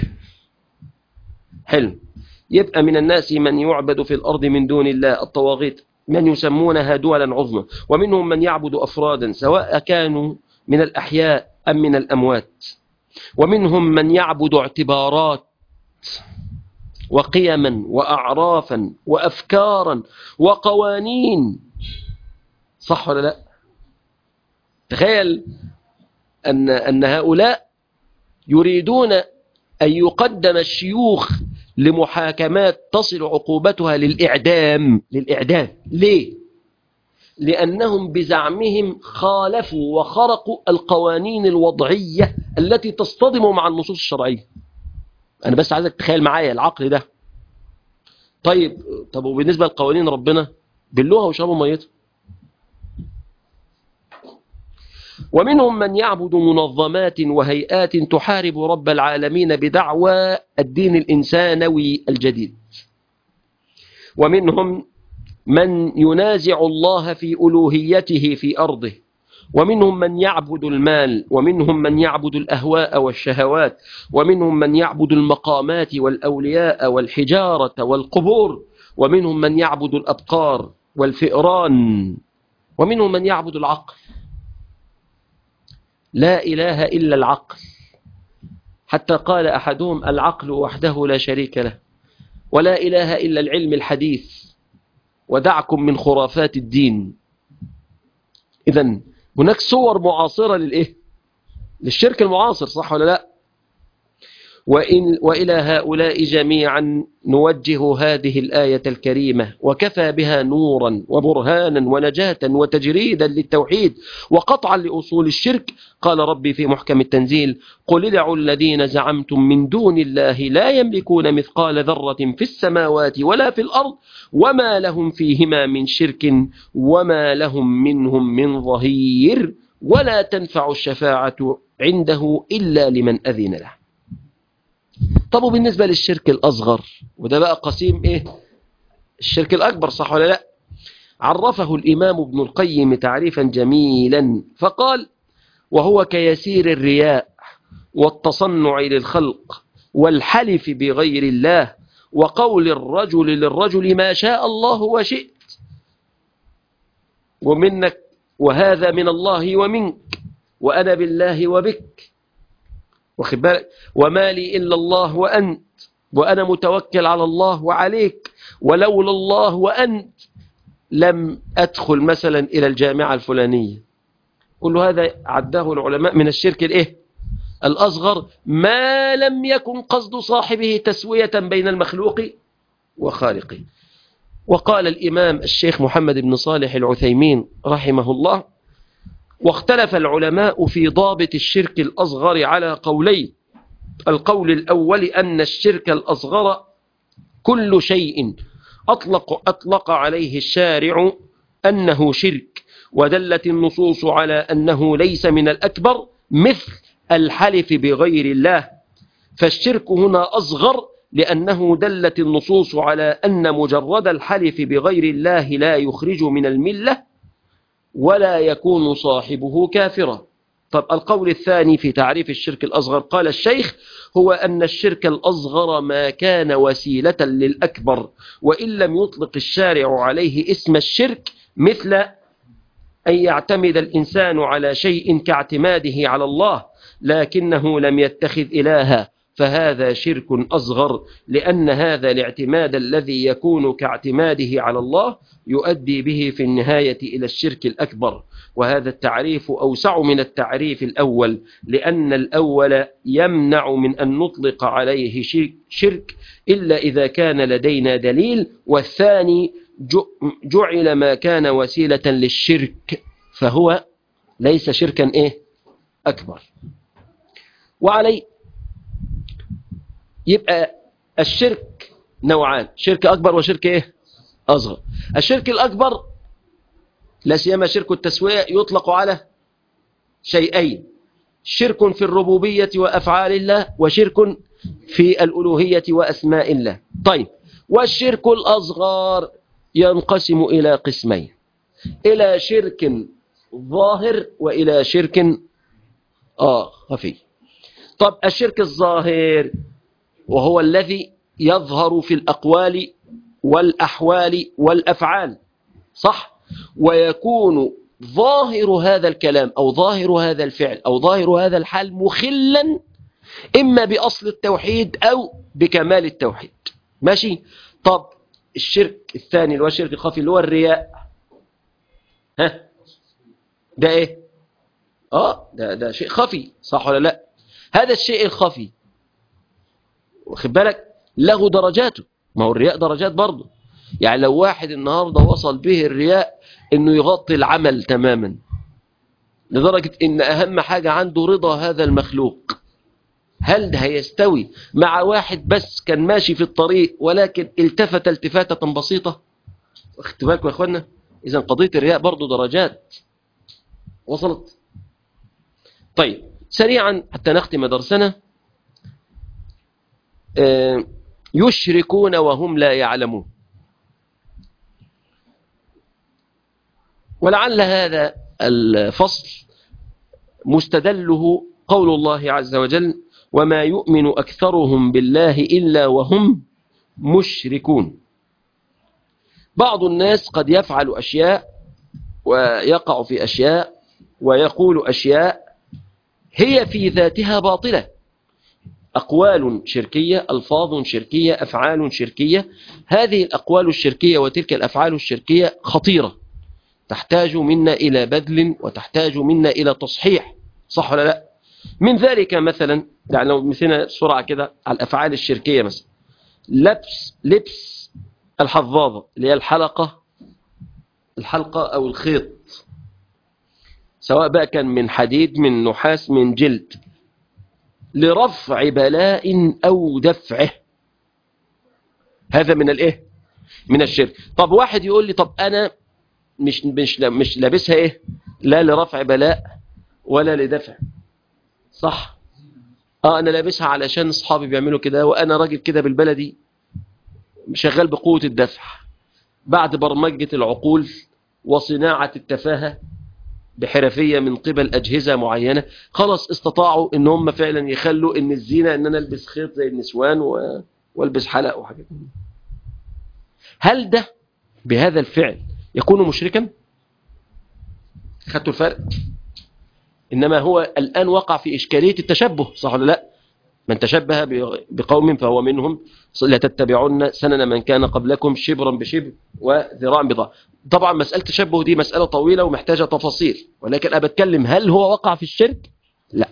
[SPEAKER 1] حلو يبقى من الناس من يعبد في الأرض من دون الله الطواغيت من يسمونها دولا عظمى ومنهم من يعبد أفرادا سواء كانوا من الأحياء أم من الأموات ومنهم من يعبد اعتبارات وقيما وأعرافا وأفكارا وقوانين صح ولا لا تخيل أن, أن هؤلاء يريدون أن يقدم الشيوخ لمحاكمات تصل عقوبتها للإعدام للإعدام ليه؟ لأنهم بزعمهم خالفوا وخرقوا القوانين الوضعية التي تصطدم مع النصوص الشرعية أنا بس عايزك تخيل معايا العقل ده طيب طب وبالنسبة لقوانين ربنا بلوها وشربوا ميتها ومنهم من يعبد منظمات وهيئات تحارب رب العالمين بدعوى الدين الإنسانوي الجديد ومنهم من ينازع الله في ألوهيته في أرضه ومنهم من يعبد المال ومنهم من يعبد الأهواء والشهوات ومنهم من يعبد المقامات والأولياء والحجارة والقبور ومنهم من يعبد الأبقار والفئران ومنهم من يعبد العقل لا إله إلا العقل حتى قال أحدهم العقل وحده لا شريك له ولا إله إلا العلم الحديث ودعكم من خرافات الدين إذا هناك صور معاصرة للإيه؟ للشرك المعاصر صح ولا لا وإن وإلى هؤلاء جميعا نوجه هذه الآية الكريمة وكفى بها نورا وبرهانا ونجاة وتجريدا للتوحيد وقطعا لأصول الشرك قال ربي في محكم التنزيل قل ادعوا الذين زعمتم من دون الله لا يملكون مثقال ذرة في السماوات ولا في الأرض وما لهم فيهما من شرك وما لهم منهم من ظهير ولا تنفع الشفاعة عنده إلا لمن أذن له طب وبالنسبة للشرك الأصغر وده بقى قسيم إيه الشرك الأكبر صح ولا لا عرفه الإمام ابن القيم تعريفا جميلا فقال وهو كيسير الرياء والتصنع للخلق والحلف بغير الله وقول الرجل للرجل ما شاء الله وشئت ومنك وهذا من الله ومنك وأنا بالله وبك واخد بالك وما لي إلا الله وأنت وأنا متوكل على الله وعليك ولولا الله وأنت لم أدخل مثلا إلى الجامعة الفلانية كل هذا عداه العلماء من الشرك الإيه؟ الأصغر ما لم يكن قصد صاحبه تسوية بين المخلوق وخالقه وقال الإمام الشيخ محمد بن صالح العثيمين رحمه الله واختلف العلماء في ضابط الشرك الأصغر على قولين القول الأول أن الشرك الأصغر كل شيء أطلق, أطلق عليه الشارع أنه شرك ودلت النصوص على أنه ليس من الأكبر مثل الحلف بغير الله فالشرك هنا أصغر لأنه دلت النصوص على أن مجرد الحلف بغير الله لا يخرج من الملة ولا يكون صاحبه كافرا طب القول الثاني في تعريف الشرك الأصغر قال الشيخ هو أن الشرك الأصغر ما كان وسيلة للأكبر وإن لم يطلق الشارع عليه اسم الشرك مثل أن يعتمد الإنسان على شيء كاعتماده على الله لكنه لم يتخذ إلها فهذا شرك أصغر لأن هذا الاعتماد الذي يكون كاعتماده على الله يؤدي به في النهاية إلى الشرك الأكبر وهذا التعريف أوسع من التعريف الأول لأن الأول يمنع من أن نطلق عليه شرك إلا إذا كان لدينا دليل والثاني جعل ما كان وسيلة للشرك فهو ليس شركا إيه أكبر وعلي يبقى الشرك نوعان شرك أكبر وشرك إيه أصغر الشرك الأكبر لا سيما شرك التسوية يطلق على شيئين شرك في الربوبية وأفعال الله وشرك في الألوهية وأسماء الله طيب والشرك الأصغر ينقسم إلى قسمين إلى شرك ظاهر وإلى شرك آه خفي طب الشرك الظاهر وهو الذي يظهر في الأقوال والأحوال والأفعال صح ويكون ظاهر هذا الكلام أو ظاهر هذا الفعل أو ظاهر هذا الحال مخلا إما بأصل التوحيد أو بكمال التوحيد ماشي طب الشرك الثاني اللي هو الشرك الخفي اللي هو الرياء ها ده ايه اه ده ده شيء خفي صح ولا لا هذا الشيء الخفي واخد بالك له درجاته ما هو الرياء درجات برضه يعني لو واحد النهارده وصل به الرياء انه يغطي العمل تماما لدرجة ان اهم حاجة عنده رضا هذا المخلوق هل ده هيستوي مع واحد بس كان ماشي في الطريق ولكن التفت التفاتة بسيطة واخدت بالكم يا اخوانا اذا قضية الرياء برضه درجات وصلت طيب سريعا حتى نختم درسنا آه، يشركون وهم لا يعلمون ولعل هذا الفصل مستدله قول الله عز وجل وما يؤمن أكثرهم بالله إلا وهم مشركون بعض الناس قد يفعل أشياء ويقع في أشياء ويقول أشياء هي في ذاتها باطلة أقوال شركية ألفاظ شركية أفعال شركية هذه الأقوال الشركية وتلك الأفعال الشركية خطيرة تحتاج منا إلى بذل وتحتاج منا إلى تصحيح صح ولا لا من ذلك مثلا يعني لو مثلنا سرعة كده على الأفعال الشركية مثلا لبس لبس الحظاظة اللي هي الحلقة الحلقة أو الخيط سواء بقى كان من حديد من نحاس من جلد لرفع بلاء أو دفعه هذا من الايه من الشرك طب واحد يقول لي طب أنا مش مش مش لابسها ايه لا لرفع بلاء ولا لدفع صح اه انا لابسها علشان اصحابي بيعملوا كده وانا راجل كده بالبلدي شغال بقوة الدفع بعد برمجة العقول وصناعة التفاهة بحرفية من قبل أجهزة معينة خلاص استطاعوا ان هم فعلا يخلوا ان الزينة ان انا البس خيط زي النسوان و... والبس حلق وحاجات من دي. هل ده بهذا الفعل يكون مشركا خدتوا الفرق إنما هو الآن وقع في إشكالية التشبه صح ولا لا من تشبه بقوم فهو منهم لتتبعون سنن من كان قبلكم شبرا بشبر وذراعا بضاع طبعا مسألة التشبه دي مسألة طويلة ومحتاجة تفاصيل ولكن أنا بتكلم هل هو وقع في الشرك لا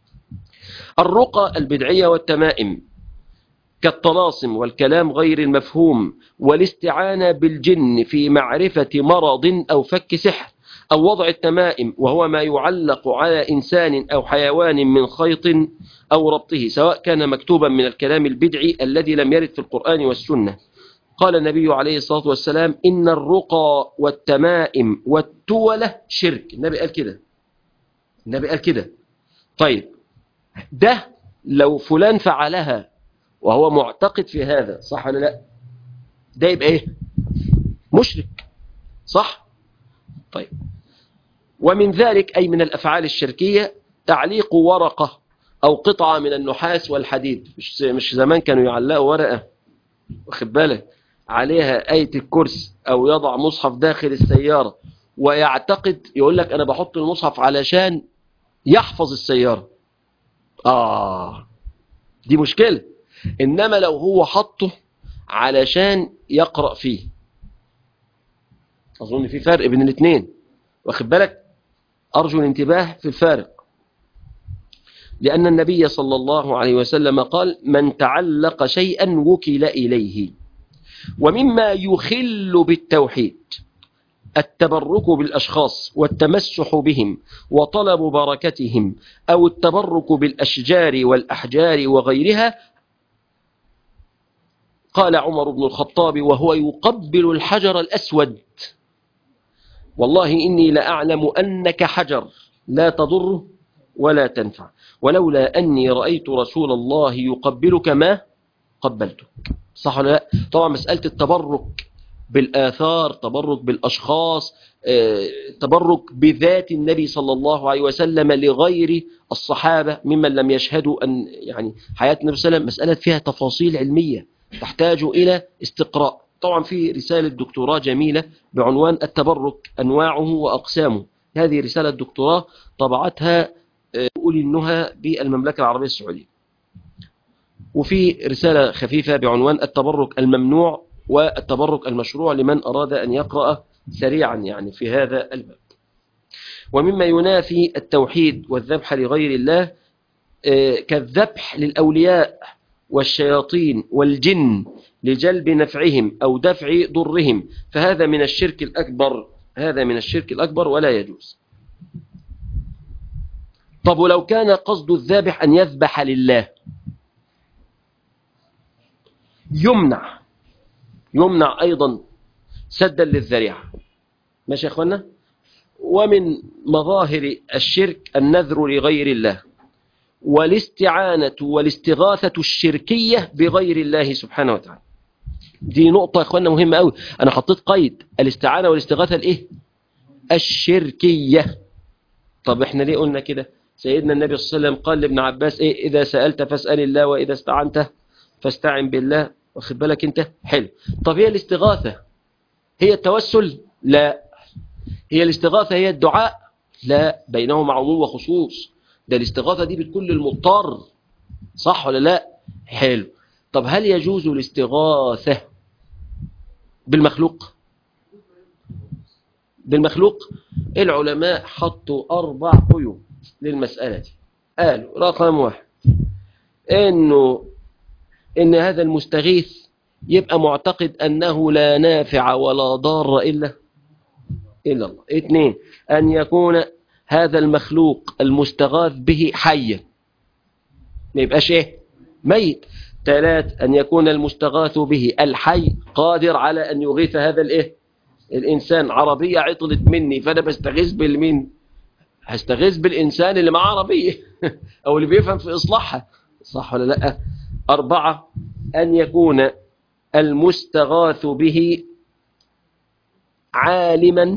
[SPEAKER 1] الرقى البدعية والتمائم كالطلاسم والكلام غير المفهوم والاستعانة بالجن في معرفة مرض أو فك سحر أو وضع التمائم وهو ما يعلق على إنسان أو حيوان من خيط أو ربطه سواء كان مكتوبا من الكلام البدعي الذي لم يرد في القرآن والسنة قال النبي عليه الصلاة والسلام إن الرقى والتمائم والتولة شرك النبي قال كده النبي قال كده طيب ده لو فلان فعلها وهو معتقد في هذا صح ولا لا ده يبقى ايه مشرك صح طيب ومن ذلك أي من الأفعال الشركية تعليق ورقة أو قطعة من النحاس والحديد مش مش زمان كانوا يعلقوا ورقة واخد بالك عليها آية الكرسي أو يضع مصحف داخل السيارة ويعتقد يقول لك أنا بحط المصحف علشان يحفظ السيارة آه دي مشكلة إنما لو هو حطه علشان يقرأ فيه أظن في فرق بين الاثنين واخد بالك أرجو الانتباه في الفارق لأن النبي صلى الله عليه وسلم قال من تعلق شيئا وكل إليه ومما يخل بالتوحيد التبرك بالأشخاص والتمسح بهم وطلب بركتهم أو التبرك بالأشجار والأحجار وغيرها قال عمر بن الخطاب وهو يقبل الحجر الأسود والله إني لأعلم أنك حجر لا تضر ولا تنفع ولولا أني رأيت رسول الله يقبلك ما قبلتك صح ولا لا طبعا مسألة التبرك بالآثار تبرك بالأشخاص تبرك بذات النبي صلى الله عليه وسلم لغير الصحابة ممن لم يشهدوا أن يعني حياة النبي صلى الله عليه وسلم مسألة فيها تفاصيل علمية تحتاج إلى استقراء طبعا في رسالة دكتوراه جميلة بعنوان التبرك أنواعه وأقسامه هذه رسالة دكتوراه طبعتها أولي النهى بالمملكة العربية السعودية وفي رسالة خفيفة بعنوان التبرك الممنوع والتبرك المشروع لمن أراد أن يقرأ سريعا يعني في هذا الباب ومما ينافي التوحيد والذبح لغير الله آه، كالذبح للأولياء والشياطين والجن لجلب نفعهم أو دفع ضرهم فهذا من الشرك الأكبر هذا من الشرك الأكبر ولا يجوز طب ولو كان قصد الذابح أن يذبح لله يمنع يمنع أيضا سدا للذريعة ماشي يا أخوانا ومن مظاهر الشرك النذر لغير الله والاستعانة والاستغاثة الشركية بغير الله سبحانه وتعالى دي نقطة يا أخوانا مهمة أوي أنا حطيت قيد الاستعانة والاستغاثة الإيه الشركية طب إحنا ليه قلنا كده سيدنا النبي صلى الله عليه وسلم قال لابن عباس إيه إذا سألت فاسأل الله وإذا استعنت فاستعن بالله واخد بالك أنت حلو طب هي الاستغاثة هي التوسل لا هي الاستغاثة هي الدعاء لا بينهما عموم وخصوص ده الاستغاثة دي بتكون للمضطر صح ولا لا حلو طب هل يجوز الاستغاثة بالمخلوق بالمخلوق العلماء حطوا أربع قيود للمسألة دي قالوا رقم واحد إنه إن هذا المستغيث يبقى معتقد أنه لا نافع ولا ضار إلا إلا الله اثنين أن يكون هذا المخلوق المستغاث به حيا ما يبقاش إيه ميت ثلاث أن يكون المستغاث به الحي قادر على أن يغيث هذا الإيه الإنسان عربية عطلت مني فأنا بستغيث بالمين هستغيث بالإنسان اللي معاه عربية أو اللي بيفهم في إصلاحها صح ولا لا أربعة أن يكون المستغاث به عالما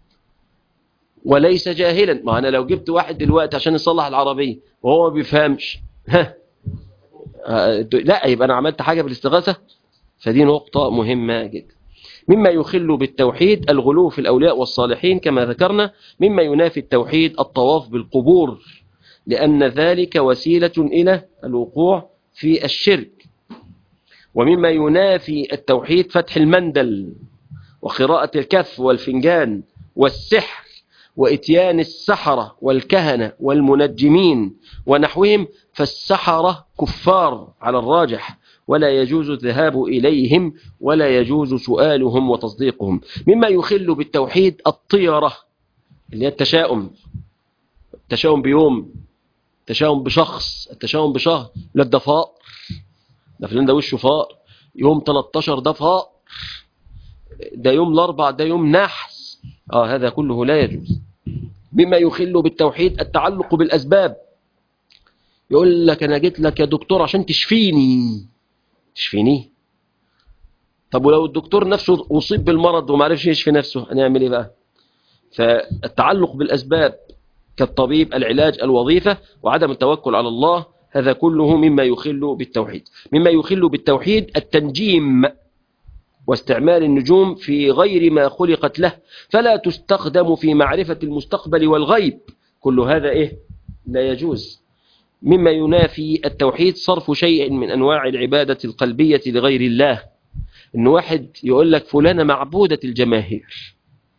[SPEAKER 1] وليس جاهلا ما أنا لو جبت واحد دلوقتي عشان يصلح العربية وهو ما بيفهمش ها لا يبقى أنا عملت حاجة بالاستغاثة فدي نقطة مهمة جدا مما يخل بالتوحيد الغلو في الأولياء والصالحين كما ذكرنا مما ينافي التوحيد الطواف بالقبور لأن ذلك وسيلة إلى الوقوع في الشرك ومما ينافي التوحيد فتح المندل وقراءة الكف والفنجان والسحر وإتيان السحرة والكهنة والمنجمين ونحوهم فالسحرة كفار على الراجح ولا يجوز الذهاب إليهم ولا يجوز سؤالهم وتصديقهم مما يخل بالتوحيد الطيرة اللي هي التشاؤم التشاؤم بيوم التشاؤم بشخص التشاؤم بشهر لا ده فقر ده فلان ده وشه فقر يوم 13 ده فقر ده يوم الاربع ده يوم نحس اه هذا كله لا يجوز مما يخل بالتوحيد التعلق بالأسباب يقول لك أنا جيت لك يا دكتور عشان تشفيني تشفيني طب ولو الدكتور نفسه أصيب بالمرض وما عرفش يشفي نفسه هنعمل إيه بقى فالتعلق بالأسباب كالطبيب العلاج الوظيفة وعدم التوكل على الله هذا كله مما يخل بالتوحيد مما يخل بالتوحيد التنجيم واستعمال النجوم في غير ما خلقت له فلا تستخدم في معرفة المستقبل والغيب كل هذا إيه لا يجوز مما ينافي التوحيد صرف شيء من أنواع العبادة القلبية لغير الله إن واحد يقول لك فلانة معبودة الجماهير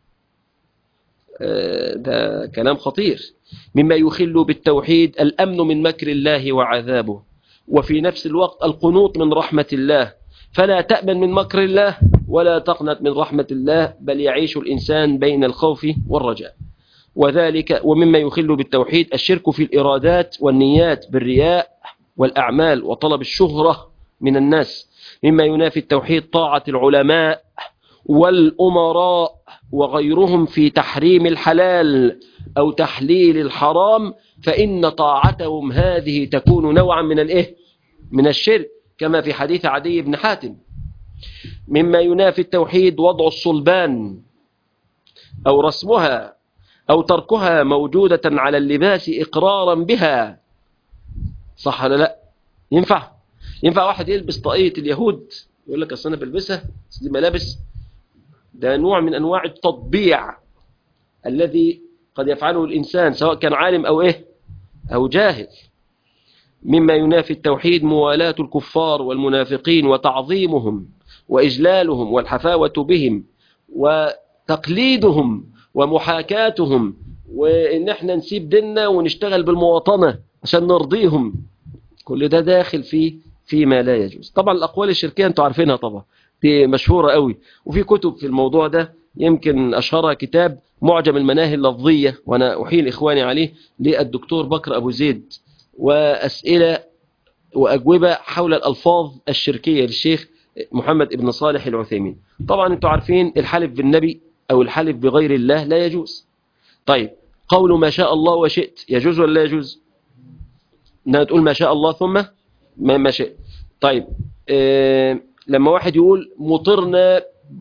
[SPEAKER 1] ده كلام خطير مما يخل بالتوحيد الأمن من مكر الله وعذابه وفي نفس الوقت القنوط من رحمة الله فلا تأمن من مكر الله ولا تقنط من رحمة الله بل يعيش الإنسان بين الخوف والرجاء وذلك ومما يخل بالتوحيد الشرك في الإرادات والنيات بالرياء والأعمال وطلب الشهرة من الناس مما ينافي التوحيد طاعة العلماء والأمراء وغيرهم في تحريم الحلال أو تحليل الحرام فإن طاعتهم هذه تكون نوعا من الإيه؟ من الشرك كما في حديث عدي بن حاتم مما ينافي التوحيد وضع الصلبان أو رسمها أو تركها موجودة على اللباس إقرارا بها صح ولا لا ينفع ينفع واحد يلبس طاقية اليهود يقول لك أصل أنا بلبسها دي ملابس ده نوع من أنواع التطبيع الذي قد يفعله الإنسان سواء كان عالم أو إيه أو جاهل مما ينافي التوحيد موالاة الكفار والمنافقين وتعظيمهم وإجلالهم والحفاوة بهم وتقليدهم ومحاكاتهم وإن احنا نسيب ديننا ونشتغل بالمواطنة عشان نرضيهم كل ده داخل فيه فيما لا يجوز طبعا الأقوال الشركية انتوا عارفينها طبعا دي مشهورة قوي وفي كتب في الموضوع ده يمكن أشهرها كتاب معجم المناهي اللفظية وأنا أحيل إخواني عليه للدكتور بكر أبو زيد وأسئلة وأجوبة حول الألفاظ الشركية للشيخ محمد ابن صالح العثيمين طبعا انتوا عارفين الحلف بالنبي أو الحلف بغير الله لا يجوز طيب قول ما شاء الله وشئت يجوز ولا لا يجوز انها تقول ما شاء الله ثم ما ما شئت طيب آه لما واحد يقول مطرنا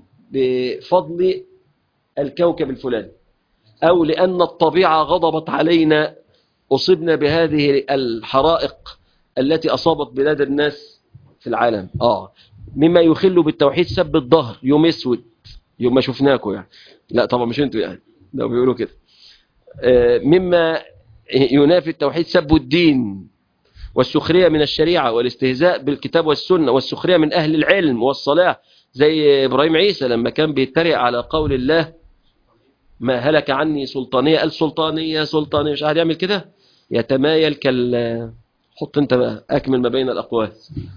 [SPEAKER 1] بفضل الكوكب الفلاني أو لأن الطبيعة غضبت علينا أصبنا بهذه الحرائق التي أصابت بلاد الناس في العالم آه مما يخل بالتوحيد سب الظهر يوم اسود يوم ما شفناكم يعني لا طبعا مش انتوا يعني ده بيقولوا كده آه مما ينافي التوحيد سب الدين والسخرية من الشريعة والاستهزاء بالكتاب والسنة والسخرية من أهل العلم والصلاة زي إبراهيم عيسى لما كان بيتريق على قول الله ما هلك عني سلطانية قال سلطانية سلطانية مش قاعد يعمل كده يتمايل كال حط انت بقى أكمل ما بين الأقوال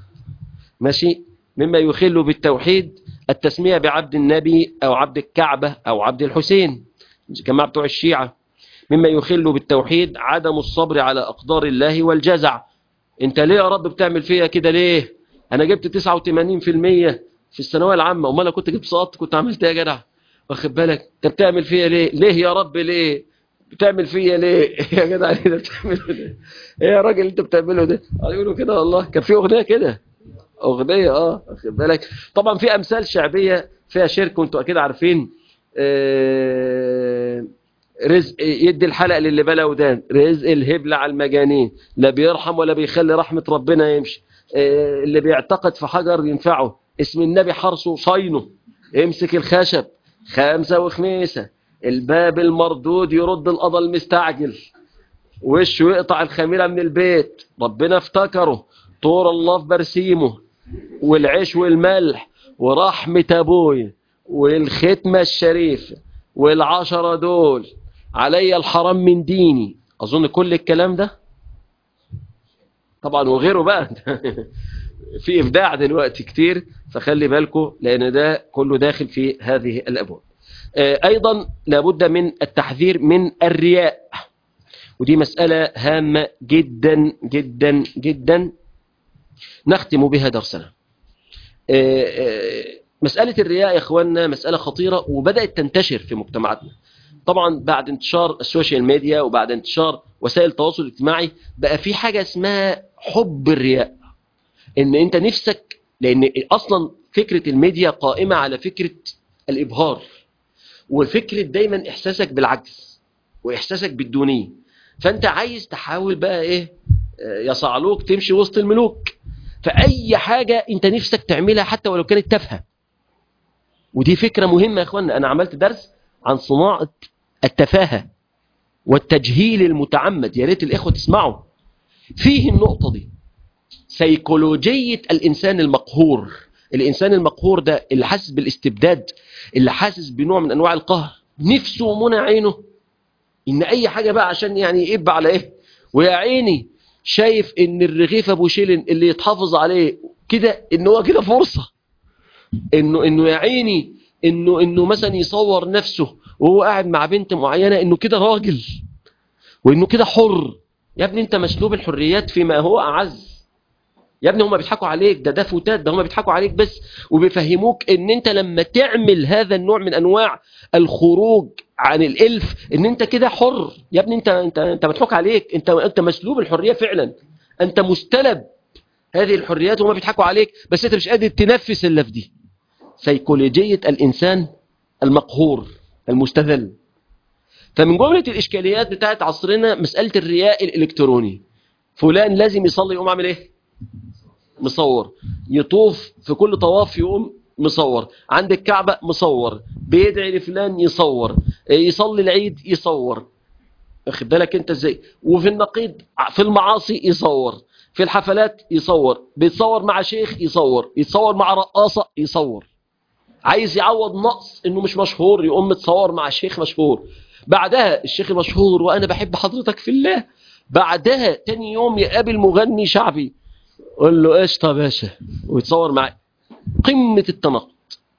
[SPEAKER 1] ماشي مما يخل بالتوحيد التسمية بعبد النبي أو عبد الكعبة أو عبد الحسين كما بتوع الشيعة مما يخل بالتوحيد عدم الصبر على أقدار الله والجزع انت ليه يا رب بتعمل فيا كده ليه انا جبت 89% في الثانويه العامه امال كنت جبت سقطت كنت عملت ايه يا جدع واخد بالك انت بتعمل فيا ليه ليه يا رب ليه بتعمل فيا ليه يا جدع ليه ده بتعمل ايه يا راجل انت بتعمله ده يقولوا كده والله كان في اغنيه كده اغنيه اه واخد بالك طبعا في امثال شعبيه فيها شرك وانتوا اكيد عارفين آه رزق يدي الحلق للي بلا ودان رزق الهبل على المجانين لا بيرحم ولا بيخلي رحمة ربنا يمشي اللي بيعتقد في حجر ينفعه اسم النبي حرصه صينه امسك الخشب خمسة وخميسة الباب المردود يرد القضى المستعجل وشه يقطع الخميرة من البيت ربنا افتكره طور الله في برسيمه والعيش والملح ورحمة ابويا والختمة الشريفة والعشرة دول علي الحرام من ديني أظن كل الكلام ده طبعا وغيره بقى في إبداع دلوقتي كتير فخلي بالكم لأن ده كله داخل في هذه الأبواب أيضا لابد من التحذير من الرياء ودي مسألة هامة جدا جدا جدا نختم بها درسنا مسألة الرياء يا إخواننا مسألة خطيرة وبدأت تنتشر في مجتمعاتنا طبعا بعد انتشار السوشيال ميديا وبعد انتشار وسائل التواصل الاجتماعي بقى في حاجة اسمها حب الرياء ان انت نفسك لان اصلا فكرة الميديا قائمة على فكرة الابهار وفكرة دايما احساسك بالعجز واحساسك بالدونية فانت عايز تحاول بقى ايه يصعلوك تمشي وسط الملوك فأي حاجة انت نفسك تعملها حتى ولو كانت تافهه ودي فكرة مهمة يا اخوانا انا عملت درس عن صناعة التفاهة والتجهيل المتعمد يا ريت الاخوة تسمعوا فيه النقطة دي سيكولوجية الانسان المقهور الانسان المقهور ده اللي حاسس بالاستبداد اللي حاسس بنوع من انواع القهر نفسه ومنع عينه ان اي حاجة بقى عشان يعني يقب على ايه ويا عيني شايف ان الرغيف ابو شيلن اللي يتحافظ عليه كده ان هو كده فرصة انه انه يا عيني انه انه مثلا يصور نفسه وهو قاعد مع بنت معينة انه كده راجل وانه كده حر يا ابني انت مسلوب الحريات فيما هو اعز يا ابني هما بيضحكوا عليك ده ده فتات ده هما بيضحكوا عليك بس وبيفهموك ان انت لما تعمل هذا النوع من انواع الخروج عن الالف ان انت كده حر يا ابني انت انت انت مضحوك عليك انت انت مسلوب الحريه فعلا انت مستلب هذه الحريات وما بيضحكوا عليك بس انت مش قادر تنفس الا في دي سيكولوجيه الانسان المقهور المستذل فمن جمله الاشكاليات بتاعت عصرنا مساله الرياء الالكتروني فلان لازم يصلي يقوم عامل ايه مصور يطوف في كل طواف يقوم مصور عند الكعبة مصور بيدعي لفلان يصور يصلي العيد يصور واخد بالك انت ازاي وفي النقيض في المعاصي يصور في الحفلات يصور بيتصور مع شيخ يصور يتصور مع رقاصة يصور عايز يعوض نقص انه مش مشهور يقوم متصور مع شيخ مشهور بعدها الشيخ المشهور وانا بحب حضرتك في الله بعدها تاني يوم يقابل مغني شعبي قول له قشطه يا باشا ويتصور معاه قمه التناقض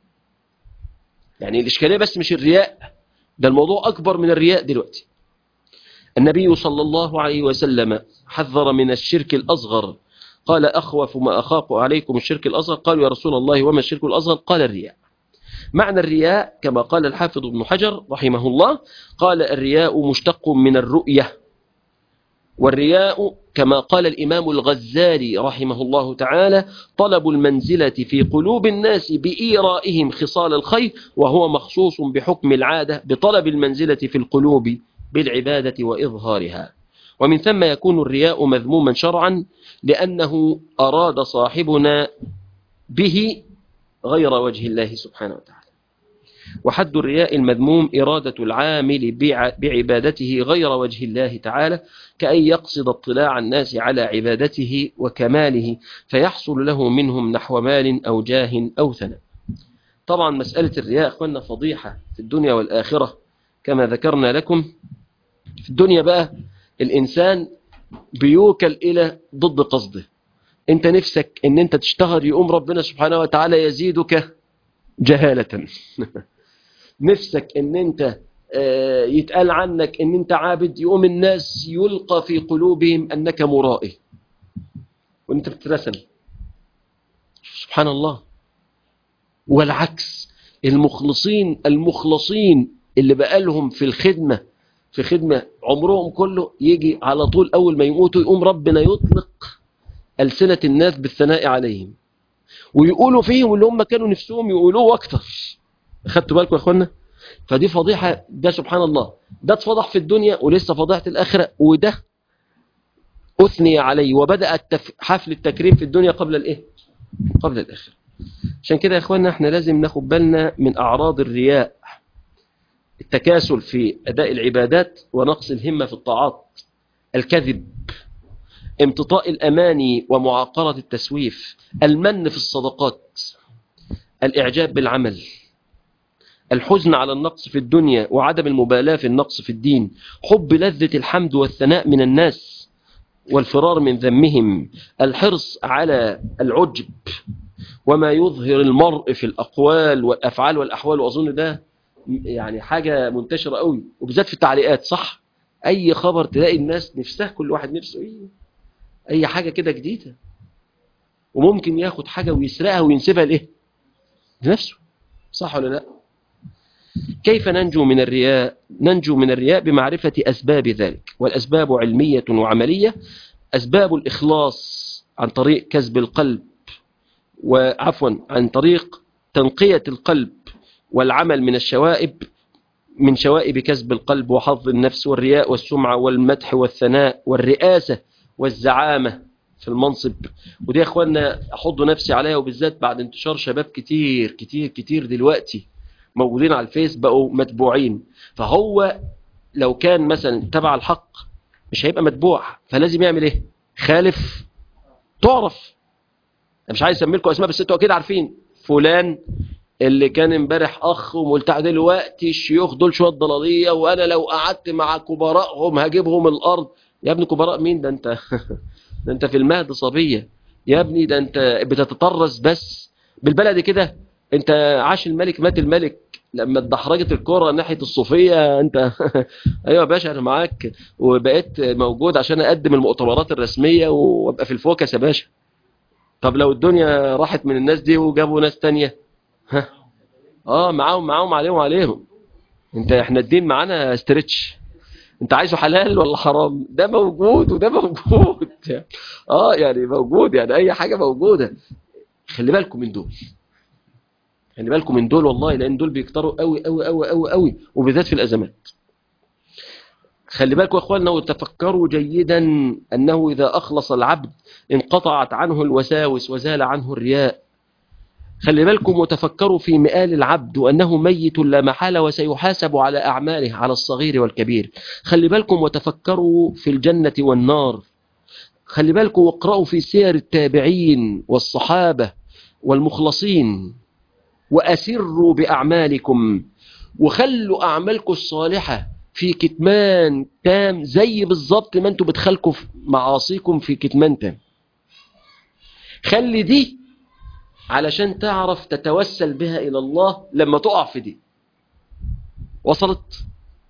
[SPEAKER 1] يعني الاشكاليه بس مش الرياء ده الموضوع اكبر من الرياء دلوقتي النبي صلى الله عليه وسلم حذر من الشرك الاصغر قال اخوف ما اخاف عليكم الشرك الاصغر قالوا يا رسول الله وما الشرك الاصغر قال الرياء معنى الرياء كما قال الحافظ ابن حجر رحمه الله قال الرياء مشتق من الرؤية والرياء كما قال الإمام الغزالي رحمه الله تعالى طلب المنزلة في قلوب الناس بإيرائهم خصال الخير وهو مخصوص بحكم العادة بطلب المنزلة في القلوب بالعبادة وإظهارها ومن ثم يكون الرياء مذموما شرعا لأنه أراد صاحبنا به غير وجه الله سبحانه وتعالى وحد الرياء المذموم إرادة العامل بعبادته غير وجه الله تعالى كأن يقصد اطلاع الناس على عبادته وكماله فيحصل له منهم نحو مال أو جاه أو ثناء طبعا مسألة الرياء أخوانا فضيحة في الدنيا والآخرة كما ذكرنا لكم في الدنيا بقى الإنسان بيوكل إلى ضد قصده انت نفسك ان انت تشتهر يقوم ربنا سبحانه وتعالى يزيدك جهالة نفسك ان انت يتقال عنك ان انت عابد يقوم الناس يلقى في قلوبهم انك مرائي وانت بتترسم سبحان الله والعكس المخلصين المخلصين اللي بقالهم في الخدمة في خدمة عمرهم كله يجي على طول أول ما يموتوا يقوم ربنا يطلق ألسنة الناس بالثناء عليهم ويقولوا فيهم اللي هم كانوا نفسهم يقولوه أكتر أخدتوا بالكم يا أخوانا فدي فضيحة ده سبحان الله ده اتفضح في الدنيا ولسه فضيحة الآخرة وده أثني عليه وبدأ التف... حفل التكريم في الدنيا قبل الإيه قبل الآخرة عشان كده يا أخوانا احنا لازم ناخد بالنا من أعراض الرياء التكاسل في أداء العبادات ونقص الهمة في الطاعات الكذب امتطاء الأماني ومعاقرة التسويف المن في الصدقات الإعجاب بالعمل الحزن على النقص في الدنيا وعدم المبالاة في النقص في الدين حب لذة الحمد والثناء من الناس والفرار من ذمهم الحرص على العجب وما يظهر المرء في الأقوال والأفعال والأحوال وأظن ده يعني حاجة منتشرة قوي وبالذات في التعليقات صح أي خبر تلاقي الناس نفسها كل واحد نفسه إيه أي حاجة كده جديدة وممكن ياخد حاجة ويسرقها وينسبها لإيه لنفسه صح ولا لا كيف ننجو من الرياء ننجو من الرياء بمعرفة أسباب ذلك والأسباب علمية وعملية أسباب الإخلاص عن طريق كسب القلب وعفوا عن طريق تنقية القلب والعمل من الشوائب من شوائب كسب القلب وحظ النفس والرياء والسمعة والمدح والثناء والرئاسة والزعامة في المنصب ودي يا اخوانا احض نفسي عليها وبالذات بعد انتشار شباب كتير كتير كتير دلوقتي موجودين على الفيس بقوا متبوعين فهو لو كان مثلا تبع الحق مش هيبقى متبوع فلازم يعمل ايه خالف تعرف انا مش عايز اسمي لكم اسماء بس انتوا اكيد عارفين فلان اللي كان امبارح اخ وملتحى دلوقتي الشيوخ دول شويه ضلاليه وانا لو قعدت مع كبراءهم هجيبهم الارض يا ابني كبراء مين ده انت ده انت في المهد صبيه يا ابني ده انت بتتطرز بس بالبلدي كده انت عاش الملك مات الملك لما اتدحرجت الكرة ناحية الصوفية انت ايوه يا باشا انا معاك وبقيت موجود عشان اقدم المؤتمرات الرسمية وابقى في الفوكس يا باشا طب لو الدنيا راحت من الناس دي وجابوا ناس تانية ها اه معاهم معاهم عليهم عليهم انت احنا الدين معانا استرتش انت عايزه حلال ولا حرام ده موجود وده موجود اه يعني موجود يعني اي حاجة موجودة خلي بالكم من دول خلي بالكم من دول والله لان دول بيكتروا قوي قوي قوي قوي قوي وبالذات في الازمات خلي بالكم يا اخواننا وتفكروا جيدا انه اذا اخلص العبد انقطعت عنه الوساوس وزال عنه الرياء خلي بالكم وتفكروا في مآل العبد وأنه ميت لا محالة وسيحاسب على أعماله على الصغير والكبير خلي بالكم وتفكروا في الجنة والنار خلي بالكم واقرأوا في سير التابعين والصحابة والمخلصين وأسروا بأعمالكم وخلوا أعمالكم الصالحة في كتمان تام زي بالظبط ما انتوا بتخلكوا في معاصيكم في كتمان تام خلي دي علشان تعرف تتوسل بها إلى الله لما تقع في دي وصلت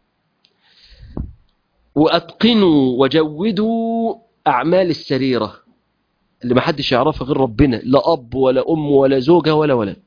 [SPEAKER 1] وأتقنوا وجودوا أعمال السريرة اللي ما حدش يعرفها غير ربنا لا أب ولا أم ولا زوجة ولا ولد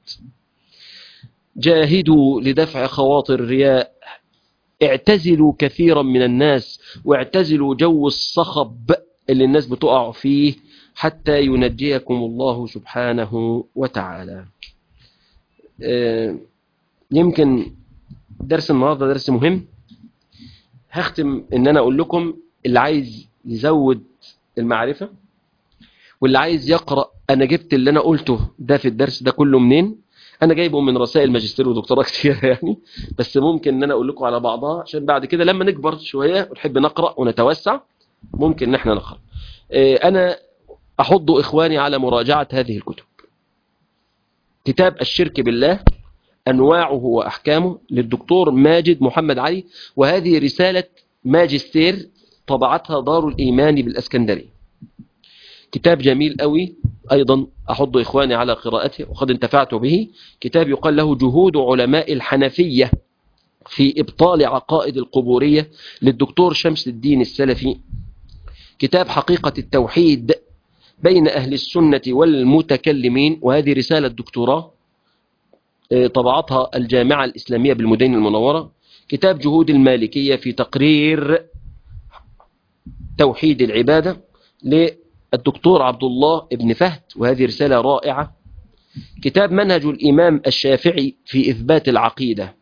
[SPEAKER 1] جاهدوا لدفع خواطر الرياء اعتزلوا كثيرا من الناس واعتزلوا جو الصخب اللي الناس بتقع فيه حتى ينجيكم الله سبحانه وتعالى آه، يمكن درس النهارده درس مهم هختم ان انا اقول لكم اللي عايز يزود المعرفة واللي عايز يقرأ انا جبت اللي انا قلته ده في الدرس ده كله منين انا جايبه من رسائل ماجستير ودكتوراه كتير يعني بس ممكن ان انا اقول لكم على بعضها عشان بعد كده لما نكبر شوية ونحب نقرأ ونتوسع ممكن ان احنا نقرأ آه، انا احض اخواني على مراجعة هذه الكتب كتاب الشرك بالله أنواعه وأحكامه للدكتور ماجد محمد علي وهذه رسالة ماجستير طبعتها دار الإيمان بالأسكندرية كتاب جميل قوي أيضا أحض إخواني على قراءته وقد انتفعت به كتاب يقال له جهود علماء الحنفية في إبطال عقائد القبورية للدكتور شمس الدين السلفي كتاب حقيقة التوحيد بين أهل السنة والمتكلمين وهذه رسالة دكتوراه طبعتها الجامعة الإسلامية بالمدينة المنورة كتاب جهود المالكية في تقرير توحيد العبادة للدكتور عبد الله ابن فهد وهذه رسالة رائعة كتاب منهج الإمام الشافعي في إثبات العقيدة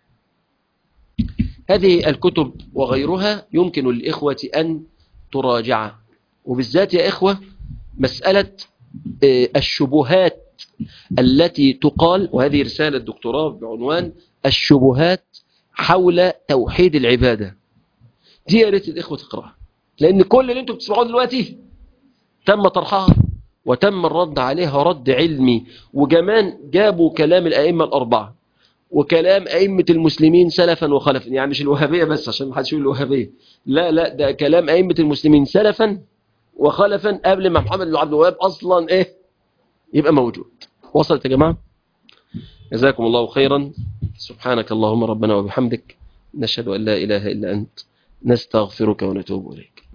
[SPEAKER 1] هذه الكتب وغيرها يمكن للإخوة أن تراجع وبالذات يا إخوة مسألة الشبهات التي تقال وهذه رسالة دكتوراه بعنوان الشبهات حول توحيد العبادة دي يا ريت الإخوة تقرأها لأن كل اللي انتم بتسمعوه دلوقتي تم طرحها وتم الرد عليها رد علمي وكمان جابوا كلام الأئمة الأربعة وكلام أئمة المسلمين سلفا وخلفا يعني مش الوهابية بس عشان ما حدش يقول الوهابية لا لا ده كلام أئمة المسلمين سلفا وخلفا قبل ما محمد بن عبد الوهاب أصلا إيه يبقى موجود وصلت يا جماعة جزاكم الله خيرا سبحانك اللهم ربنا وبحمدك نشهد أن لا إله إلا أنت نستغفرك ونتوب إليك